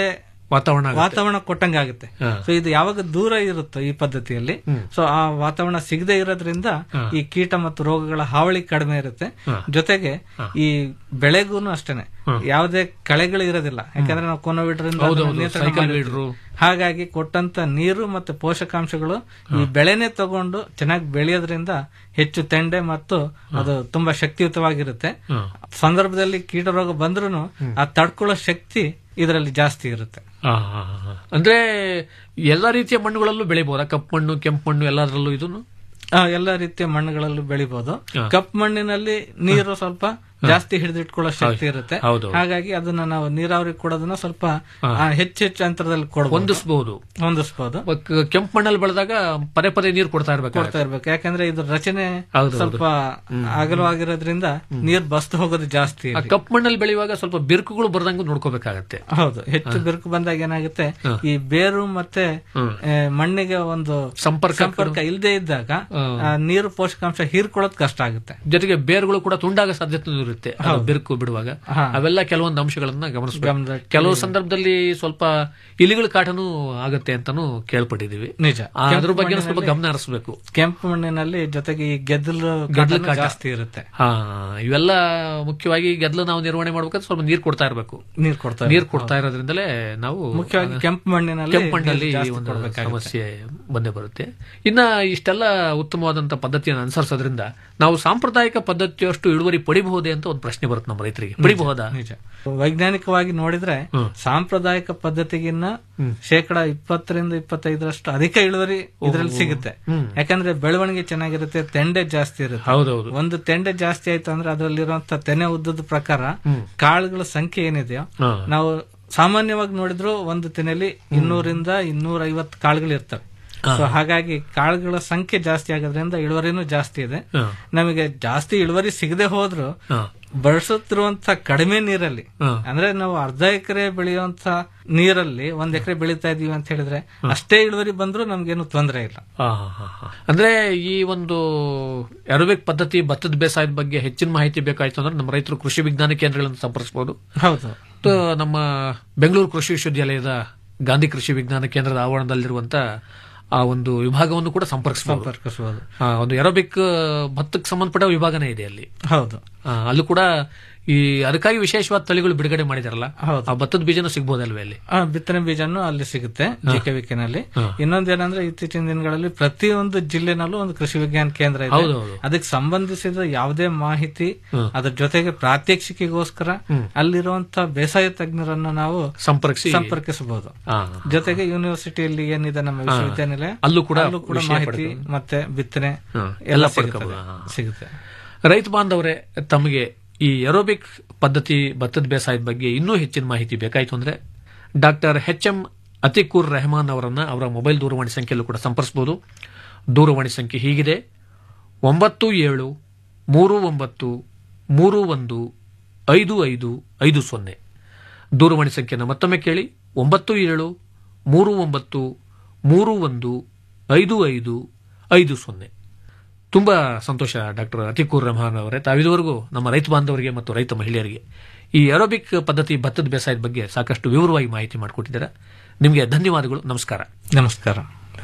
ವಾತಾವರಣ ಆಗುತ್ತೆ. ವಾತಾವರಣ ಕೊಟ್ಟಂಗೆ ಆಗುತ್ತೆ ಹಾ. ಸೊ ಇದು ಯಾವಾಗ ದೂರ ಇರುತ್ತೋ ಈ ಪದ್ಧತಿಯಲ್ಲಿ ಸೊ ಆ ವಾತಾವರಣ ಸಿಗದೆ ಇರೋದ್ರಿಂದ ಹಾ. ಈ ಕೀಟ ಮತ್ತು ರೋಗಗಳ ಹಾವಳಿ ಕಡಿಮೆ ಇರುತ್ತೆ ಹಾ. ಜೊತೆಗೆ ಈ ಬೆಳೆಗೂನು ಅಷ್ಟೇನೆ ಹಾ. ಯಾವುದೇ ಕಳೆಗಳು ಇರೋದಿಲ್ಲ ಯಾಕಂದ್ರೆ ನಾವು ಕೊನೋವಿಡ್ರಿಂದ ಹೌದು, ಅದನ್ನ ಹೌದು. ನಿಯಂತ್ರಣ ಸೈಕಲ್ ಮಾಡಿರ್ತೀವಿ. ವೀಡ್ರು. ಹಾಗಾಗಿ ಕೊಟ್ಟಂತ ನೀರು ಮತ್ತು ಪೋಷಕಾಂಶಗಳು ಈ ಬೆಳೆನೆ ತಗೊಂಡು ಚೆನ್ನಾಗಿ ಬೆಳೆಯೋದ್ರಿಂದ ಹೆಚ್ಚು ತೆಂಡೆ ಮತ್ತು ಅದು ತುಂಬಾ ಶಕ್ತಿಯುತವಾಗಿರುತ್ತೆ ಹಾ. ಸಂದರ್ಭದಲ್ಲಿ ಕೀಟರೋಗ ಬಂದ್ರೂ ಆ ತಡ್ಕೊಳ್ಳೋ ಶಕ್ತಿ ಇದರಲ್ಲಿ ಜಾಸ್ತಿ ಇರುತ್ತೆ ಆ, ಆ, ಆ. ಅಂದ್ರೆ ಎಲ್ಲಾ ರೀತಿಯ ಮಣ್ಣುಗಳಲ್ಲೂ ಬೆಳಿಬಹುದಾ ಕಪ್ಪು ಮಣ್ಣು ಕೆಂಪು ಮಣ್ಣು ಎಲ್ಲದರಲ್ಲೂ ಇದನ್ನು ಆ, ಎಲ್ಲ ರೀತಿಯ ಮಣ್ಣುಗಳಲ್ಲೂ ಬೆಳಿಬಹುದು ಹಾ. ಕಪ್ಪು ಮಣ್ಣಿನಲ್ಲಿ ನೀರು ಸ್ವಲ್ಪ ಜಾಸ್ತಿ ಹಿಡಿದಿಟ್ಕೊಳ್ಳೋ ಶಕ್ತಿ ಇರುತ್ತೆ ಹೌದು. ಹಾಗಾಗಿ ಅದನ್ನ ನಾವು ನೀರಾವರಿ ಕೊಡೋದನ್ನ ಸ್ವಲ್ಪ ಹಾ. ಆ, ಹೆಚ್ಚು ಹೆಚ್ಚು ಅಂತರದಲ್ಲಿ ಕೊಡಬಹುದು ಹೊಂದಿಸಬಹುದು ಹೊಂದಿಸಬಹುದು ಕೆಂಪು ಮಣ್ಣಲ್ಲಿ ಬೆಳೆದಾಗ ಪದೇ ಪದೇ ನೀರು ಕೊಡ್ತಾ ಇರ್ಬೇಕು ಕೊಡ್ತಾ ಇರ್ಬೇಕು ಯಾಕಂದ್ರೆ ಇದ್ರ ರಚನೆ ಹೌದು, ಸ್ವಲ್ಪ ಹ್ಮ್. ಅಗಲವಾಗಿರೋದ್ರಿಂದ ನೀರ್ ಬಸ್ತು ಹೋಗೋದು ಜಾಸ್ತಿ ಆ ಇಲ್ಲಿ. ಕಪ್ಪು ಮಣ್ಣಲ್ಲಿ ಬೆಳೆಯುವಾಗ ಸ್ವಲ್ಪ ಬಿರುಕುಗಳು ಬರ್ದಂಗೂ ನೋಡ್ಕೋಬೇಕಾಗತ್ತೆ ಹೌದು ಹೆಚ್ಚು ಬಿರುಕು ಬಂದಾಗ ಏನಾಗುತ್ತೆ ಹಾ. ಈ ಬೇರು ಮತ್ತೆ ಹ್ಮ್. ಆ, ಮಣ್ಣಿಗೆ ಒಂದು ಸಂಪರ್ಕ ಸಂಪರ್ಕ ಇಲ್ಲದೆ ಇದ್ದಾಗ ಆ, ನೀರು ಪೋಷಕಾಂಶ ಹೀರ್ಕೊಳ್ಳೋದು ಕಷ್ಟ ಆಗುತ್ತೆ ಜೊತೆಗೆ ಬೇರುಗಳು ಕೂಡ ತುಂಡಾಗ ಸಾಧ್ಯತೆ ಇರುತ್ತೆ ಅದು ಹೌದು. ಬಿರುಕು ಬಿಡುವಾಗ ಹಾ. ಅವೆಲ್ಲ ಕೆಲವೊಂದು ಅಂಶಗಳನ್ನ ಗಮನಿಸಬೇಕು ಗಮನದಲ್ಲಿ- ಕೆಲವು ಸಂದರ್ಭದಲ್ಲಿ ಸ್ವಲ್ಪ ಇಲಿಗಳ ಕಾಟನೂ ಆಗತ್ತೆ ಅಂತಾನು ಕೇಳ್ಪಟ್ಟಿದೀವಿ ನಿಜ ಆ, ಅದ್ರ ಕೆಂಪು ಬಗ್ಗೆ ಸ್ವಲ್ಪ ಮಣ್ಣಿನಲ್ಲಿ- ಗಮನ ಹರಿಸಬೇಕು ಕೆಂಪು ಮಣ್ಣಿನಲ್ಲಿ ಜೊತೆಗೆ ಈ ಗೆದ್ದಲು ಗದ್ದಲ ಕಾಟನೂ ಕಾಟ ಜಾಸ್ತಿ ಇರುತ್ತೆ ಹಾ ಇವೆಲ್ಲ ಮುಖ್ಯವಾಗಿ ಗೆದ್ದಲು ನಾವು ನಿರ್ವಹಣೆ ಮಾಡ್ಬೇಕಾದ್ರೆ ಸ್ವಲ್ಪ ನೀರು ಕೊಡ್ತಾ ಇರಬೇಕು ನೀರ್ ಕೊಡ್ತಾ ನೀರು ಇರ್ಬೇಕು. ಕೊಡ್ತಾ ಇರೋದ್ರಿಂದಲೇ ನಾವು ಮುಖ್ಯವಾಗಿ ಕೆಂಪು ಮಣ್ಣಿನಲ್ಲಿ ಕೆಂಪು ಮಣ್ಣಲ್ಲಿ ನೀರು ಜಾಸ್ತಿ ಒಂದು ಕೊಡ್ಬೇಕಾಗುತ್ತೆ. ಸಮಸ್ಯೆ ಬಂದೇ ಬರುತ್ತೆ ಇನ್ನ ಇಷ್ಟೆಲ್ಲ ಉತ್ತಮವಾದಂತ ಪದ್ಧತಿಯನ್ನು ಅನುಸರಿಸೋದ್ರಿಂದ ನಾವು ಸಾಂಪ್ರದಾಯಿಕ ಪದ್ಧತಿಯಷ್ಟು ಇಳುವರಿ ಪಡಿಬಹುದೇ ಅಂತ ಒಂದು ಪ್ರಶ್ನೆ ಬರುತ್ತೆ ನಮ್ಮ ರೈತರಿಗೆ ಪಡಿಬಹುದಾ ನಿಜ ವೈಜ್ಞಾನಿಕವಾಗಿ ನೋಡಿದ್ರೆ ಸಾಂಪ್ರದಾಯಿಕ ಪದ್ಧತಿಗಿನ್ನ ಶೇಕಡ ಇಪ್ಪತ್ತರಿಂದ ಇಪ್ಪತ್ತೈದರಷ್ಟು ಅಧಿಕ ಇಳುವರಿ ಇದರಲ್ಲಿ ಸಿಗುತ್ತೆ ಹ್ಮ್. ಯಾಕಂದ್ರೆ ಬೆಳವಣಿಗೆ ಚೆನ್ನಾಗಿರುತ್ತೆ ತೆಂಡೆ ಜಾಸ್ತಿ ಇರುತ್ತೆ ಹೌದೌದು. ಒಂದು ತೆಂಡೆ ಜಾಸ್ತಿ ಆಯ್ತು ಅಂದ್ರೆ ಅದರಲ್ಲಿರುವಂತ ತೆನೆ ಉದ್ದದ ಪ್ರಕಾರ ಕಾಳುಗಳ ಸಂಖ್ಯೆ ಏನಿದೆಯೋ ಹಾ. ನಾವು ಸಾಮಾನ್ಯವಾಗಿ ನೋಡಿದ್ರು ಒಂದು ತೆನೆಯಲ್ಲಿ ಇನ್ನೂರಿಂದ ಇನ್ನೂರ ಐವತ್ತು ಕಾಳುಗಳು ಇರ್ತವೆ ಹಾ. ಸೊ ಹಾಗಾಗಿ ಕಾಳುಗಳ ಸಂಖ್ಯೆ ಜಾಸ್ತಿ ಆಗೋದ್ರಿಂದ ಇಳುವರಿನೂ ಜಾಸ್ತಿ ಇದೆ ಹಾ. ನಮಗೆ ಜಾಸ್ತಿ ಇಳುವರಿ ಸಿಗದೆ ಹೋದ್ರು ಹಾ. ಬಳಸುತ್ತಿರುವಂತ ಕಡಿಮೆ ನೀರಲ್ಲಿ ಹಾ. ಅಂದ್ರೆ ನಾವು ಅರ್ಧ ಎಕರೆ ಬೆಳೆಯುವಂತ ನೀರಲ್ಲಿ ಒಂದ್ ಎಕರೆ ಬೆಳೀತಾ ಇದೀವಿ ಅಂತ ಹೇಳಿದ್ರೆ ಅಷ್ಟೇ ಇಳುವರಿ ಬಂದ್ರೂ ನಮ್ಗೇನು ತೊಂದರೆ ಇಲ್ಲ ಆ, ಹಾ, ಹಾ, ಹಾ. ಅಂದ್ರೆ ಈ ಒಂದು ಎರೋಬಿಕ್ ಪದ್ಧತಿ ಭತ್ತದ ಬೇಸಾಯದ ಬಗ್ಗೆ ಹೆಚ್ಚಿನ ಮಾಹಿತಿ ಬೇಕಾಯ್ತು ಅಂದ್ರೆ ನಮ್ಮ ರೈತರು ಕೃಷಿ ವಿಜ್ಞಾನ ಕೇಂದ್ರಗಳನ್ನು ಸಂಪರ್ಕಿಸಬಹುದು ಹೌದು ಮತ್ತು ನಮ್ಮ ಬೆಂಗಳೂರು ಕೃಷಿ ವಿಶ್ವವಿದ್ಯಾಲಯದ ಗಾಂಧಿ ಕೃಷಿ ವಿಜ್ಞಾನ ಕೇಂದ್ರದ ಆವರಣದಲ್ಲಿರುವಂತ ಆ ಒಂದು ವಿಭಾಗವನ್ನು ಕೂಡ ಸಂಪರ್ಕಿಸಬಹುದು ಸಂಪರ್ಕಿಸಬಹುದು ಆ, ಒಂದು ಎರೋಬಿಕ್ ಭತ್ತಕ್ಕೆ ಸಂಬಂಧಪಟ್ಟ ವಿಭಾಗನೇ ಇದೆ ಅಲ್ಲಿ ಹೌದು ಆ, ಅಲ್ಲೂ ಕೂಡ ಈ ಅದಕ್ಕಾಗಿ ವಿಶೇಷವಾದ ತಳಿಗಳು ಬಿಡುಗಡೆ ಮಾಡಿದಾರಲ್ಲ ಹೌದು. ಆ ಭತ್ತದ ಬೀಜನೂ ಸಿಗ್ಬೋದಲ್ವೇ ಅಲ್ಲಿ ಆ ಬಿತ್ತನೆ ಬೀಜನು ಅಲ್ಲಿ ಸಿಗುತ್ತೆ ಜಿಕೆವಿಕೆನಲ್ಲಿ ಇನ್ನೊಂದೇನಂದ್ರೆ ಇತ್ತೀಚಿನ ದಿನಗಳಲ್ಲಿ ಪ್ರತಿಯೊಂದು ಜಿಲ್ಲೆನಲ್ಲೂ ಒಂದು ಕೃಷಿ ವಿಜ್ಞಾನ ಕೇಂದ್ರ ಇದೆ ಹೌದು, ಹೌದು. ಅದಕ್ಕೆ ಸಂಬಂಧಿಸಿದ ಯಾವುದೇ ಮಾಹಿತಿ ಹ್ಮ್. ಅದ್ರ ಜೊತೆಗೆ ಪ್ರಾತ್ಯಕ್ಷಿಕೆಗೋಸ್ಕರ ಹ್ಮ್. ಅಲ್ಲಿರುವಂತ ಬೇಸಾಯ ತಜ್ಞರನ್ನ ನಾವು ಸಂಪರ್ಕಿಸಿ ಸಂಪರ್ಕಿಸಬಹುದು ಆ, ಜೊತೆಗೆ ಯೂನಿವರ್ಸಿಟಿಯಲ್ಲಿ ಏನಿದೆ ನಮ್ಮ ಹಾ. ವಿಶ್ವವಿದ್ಯಾನಿಲಯ ಅಲ್ಲೂ ಕೂಡ ಕೂಡ ವಿಷಯ ಮಾಹಿತಿ ಪಡ್ಕೊಂಡು. ಮತ್ತೆ ಬಿತ್ತನೆ ಹಾ, ಎಲ್ಲ ಎಲ್ಲ ಸಿಗುತ್ತದೆ. ಪಡ್ಕೊಬೋದು. ಹಾ. ಸಿಗುತ್ತೆ ರೈತ ಬಾಂಧವರೇ ತಮಗೆ ಈ ಎರೋಬಿಕ್ ಪದ್ಧತಿ ಭತ್ತದ ಬೇಸಾಯದ ಬಗ್ಗೆ ಇನ್ನೂ ಹೆಚ್ಚಿನ ಮಾಹಿತಿ ಬೇಕಾಯಿತು ಅಂದ್ರೆ doctor H M Atikur Rehman ಅವರನ್ನ ಅವರ ಮೊಬೈಲ್ ದೂರವಾಣಿ ಸಂಖ್ಯೆಯಲ್ಲೂ ಕೂಡ ಸಂಪರ್ಸಬಹುದು ದೂರವಾಣಿ ಸಂಖ್ಯೆ ಹೀಗಿದೆ ಒಂಬತ್ತು ಏಳು ಮೂರು ಒಂಬತ್ತು ಮೂರು ಒಂದು ಐದು ಐದು ಐದು ಸೊನ್ನೆ ದೂರವಾಣಿ ಸಂಖ್ಯೆಯನ್ನು ಮತ್ತೊಮ್ಮೆ ಕೇಳಿ ಒಂಬತ್ತು ಏಳು ಮೂರು ಒಂಬತ್ತು ಮೂರು ಒಂದು ಐದು ಐದು ಐದು ಸೊನ್ನೆ ತುಂಬಾ ಸಂತೋಷ ಡಾಕ್ಟರ್ ಅತಿಕೂರ್ ರೆಹಮಾನ್ ಅವರೇ ತಾವಿದುವರೆಗೂ ನಮ್ಮ ರೈತ ಬಾಂಧವರಿಗೆ ಮತ್ತು ರೈತ ಮಹಿಳೆಯರಿಗೆ ಈ ಅರೋಬಿಕ್ ಪದ್ಧತಿ ಭತ್ತದ ಬೇಸಾಯದ ಬಗ್ಗೆ ಸಾಕಷ್ಟು ವಿವರವಾಗಿ ಮಾಹಿತಿ ಮಾಡಿಕೊಟ್ಟಿದ್ದೀರಾ ನಿಮಗೆ ಧನ್ಯವಾದಗಳು ನಮಸ್ಕಾರ ನಮಸ್ಕಾರ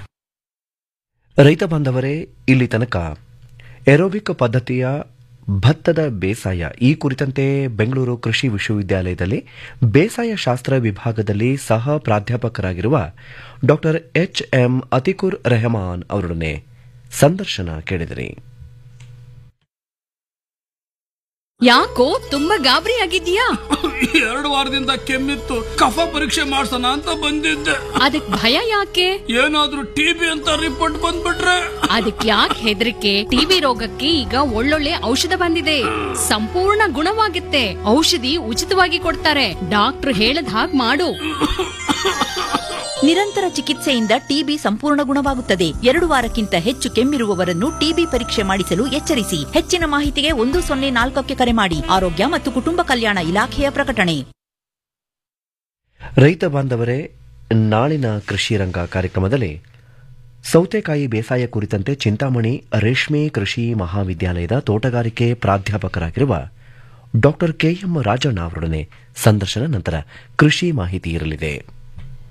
ರೈತ ಬಾಂಧವರೇ ಇಲ್ಲಿ ತನಕ ಎರೋಬಿಕ್ ಪದ್ಧತಿಯ ಭತ್ತದ ಬೇಸಾಯ ಈ ಕುರಿತಂತೆ ಬೆಂಗಳೂರು ಕೃಷಿ ವಿಶ್ವವಿದ್ಯಾಲಯದಲ್ಲಿ ಬೇಸಾಯ ಶಾಸ್ತ್ರ ವಿಭಾಗದಲ್ಲಿ ಸಹ ಪ್ರಾಧ್ಯಾಪಕರಾಗಿರುವ doctor H M Atikur Rehman ಅವರೊಡನೆ ಸಂದರ್ಶನ ಕೇಳಿದಿರಿ ಯಾಕೋ ತುಂಬಾ ಗಾಬರಿ ಆಗಿದ್ಯಾ ಎರಡು ವಾರದಿಂದ ಕೆಮ್ಮಿತ್ತು ಕಫ ಪರೀಕ್ಷೆ ಮಾಡ್ಸೋಣ ಅಂತ ಬಂದಿದ್ದೆ ಅದಕ್ ಭಯ ಯಾಕೆ ಏನಾದ್ರೂ ಟಿಬಿ ಅಂತ ರಿಪೋರ್ಟ್ ಬಂದ್ಬಿಟ್ರೆ ಅದಕ್ ಯಾಕೆ ಹೆದರಿಕೆ ಟಿಬಿ ರೋಗಕ್ಕೆ ಈಗ ಒಳ್ಳೊಳ್ಳೆ ಔಷಧ ಬಂದಿದೆ ಸಂಪೂರ್ಣ ಗುಣವಾಗುತ್ತೆ ಔಷಧಿ ಉಚಿತವಾಗಿ ಕೊಡ್ತಾರೆ ಡಾಕ್ಟ್ರು ಹೇಳದ್ ಹಾಗ್ ಮಾಡು ನಿರಂತರ ಚಿಕಿತ್ಸೆಯಿಂದ ಟಿಬಿ ಸಂಪೂರ್ಣ ಗುಣವಾಗುತ್ತದೆ ಎರಡು ವಾರಕ್ಕಿಂತ ಹೆಚ್ಚು ಕೆಮ್ಮಿರುವವರನ್ನು ಟಿಬಿ ಪರೀಕ್ಷೆ ಮಾಡಿಸಲು ಎಚ್ಚರಿಸಿ ಹೆಚ್ಚಿನ ಮಾಹಿತಿಗೆ ಒಂದು ಸೊನ್ನೆ ನಾಲ್ಕಕ್ಕೆ ಕರೆ ಮಾಡಿ ಆರೋಗ್ಯ ಮತ್ತು ಕುಟುಂಬ ಕಲ್ಯಾಣ ಇಲಾಖೆಯ ಪ್ರಕಟಣೆ ರೈತ ಬಾಂಧವರೇ ನಾಳಿನ ಕೃಷಿ ರಂಗ ಕಾರ್ಯಕ್ರಮದಲ್ಲಿ ಸೌತೆಕಾಯಿ ಬೇಸಾಯ ಕುರಿತಂತೆ ಚಿಂತಾಮಣಿ ರೇಷ್ಮೆ ಕೃಷಿ ಮಹಾವಿದ್ಯಾಲಯದ ತೋಟಗಾರಿಕೆ ಪ್ರಾಧ್ಯಾಪಕರಾಗಿರುವ ಡಾಕ್ಟರ್ ಕೆಎಂ ರಾಜಣ್ಣ ಅವರೊಡನೆ ಸಂದರ್ಶನ ನಂತರ ಕೃಷಿ ಮಾಹಿತಿ ಇರಲಿದೆ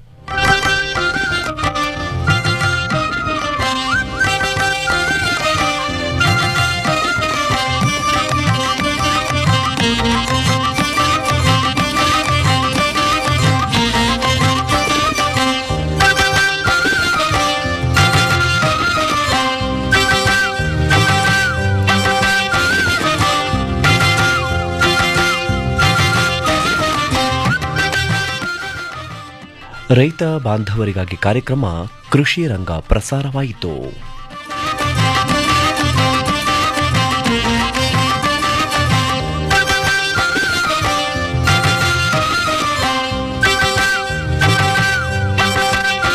ರೈತ ಬಾಂಧವರಿಗಾಗಿ ಕಾರ್ಯಕ್ರಮ ಕೃಷಿ ರಂಗ ಪ್ರಸಾರವಾಯಿತು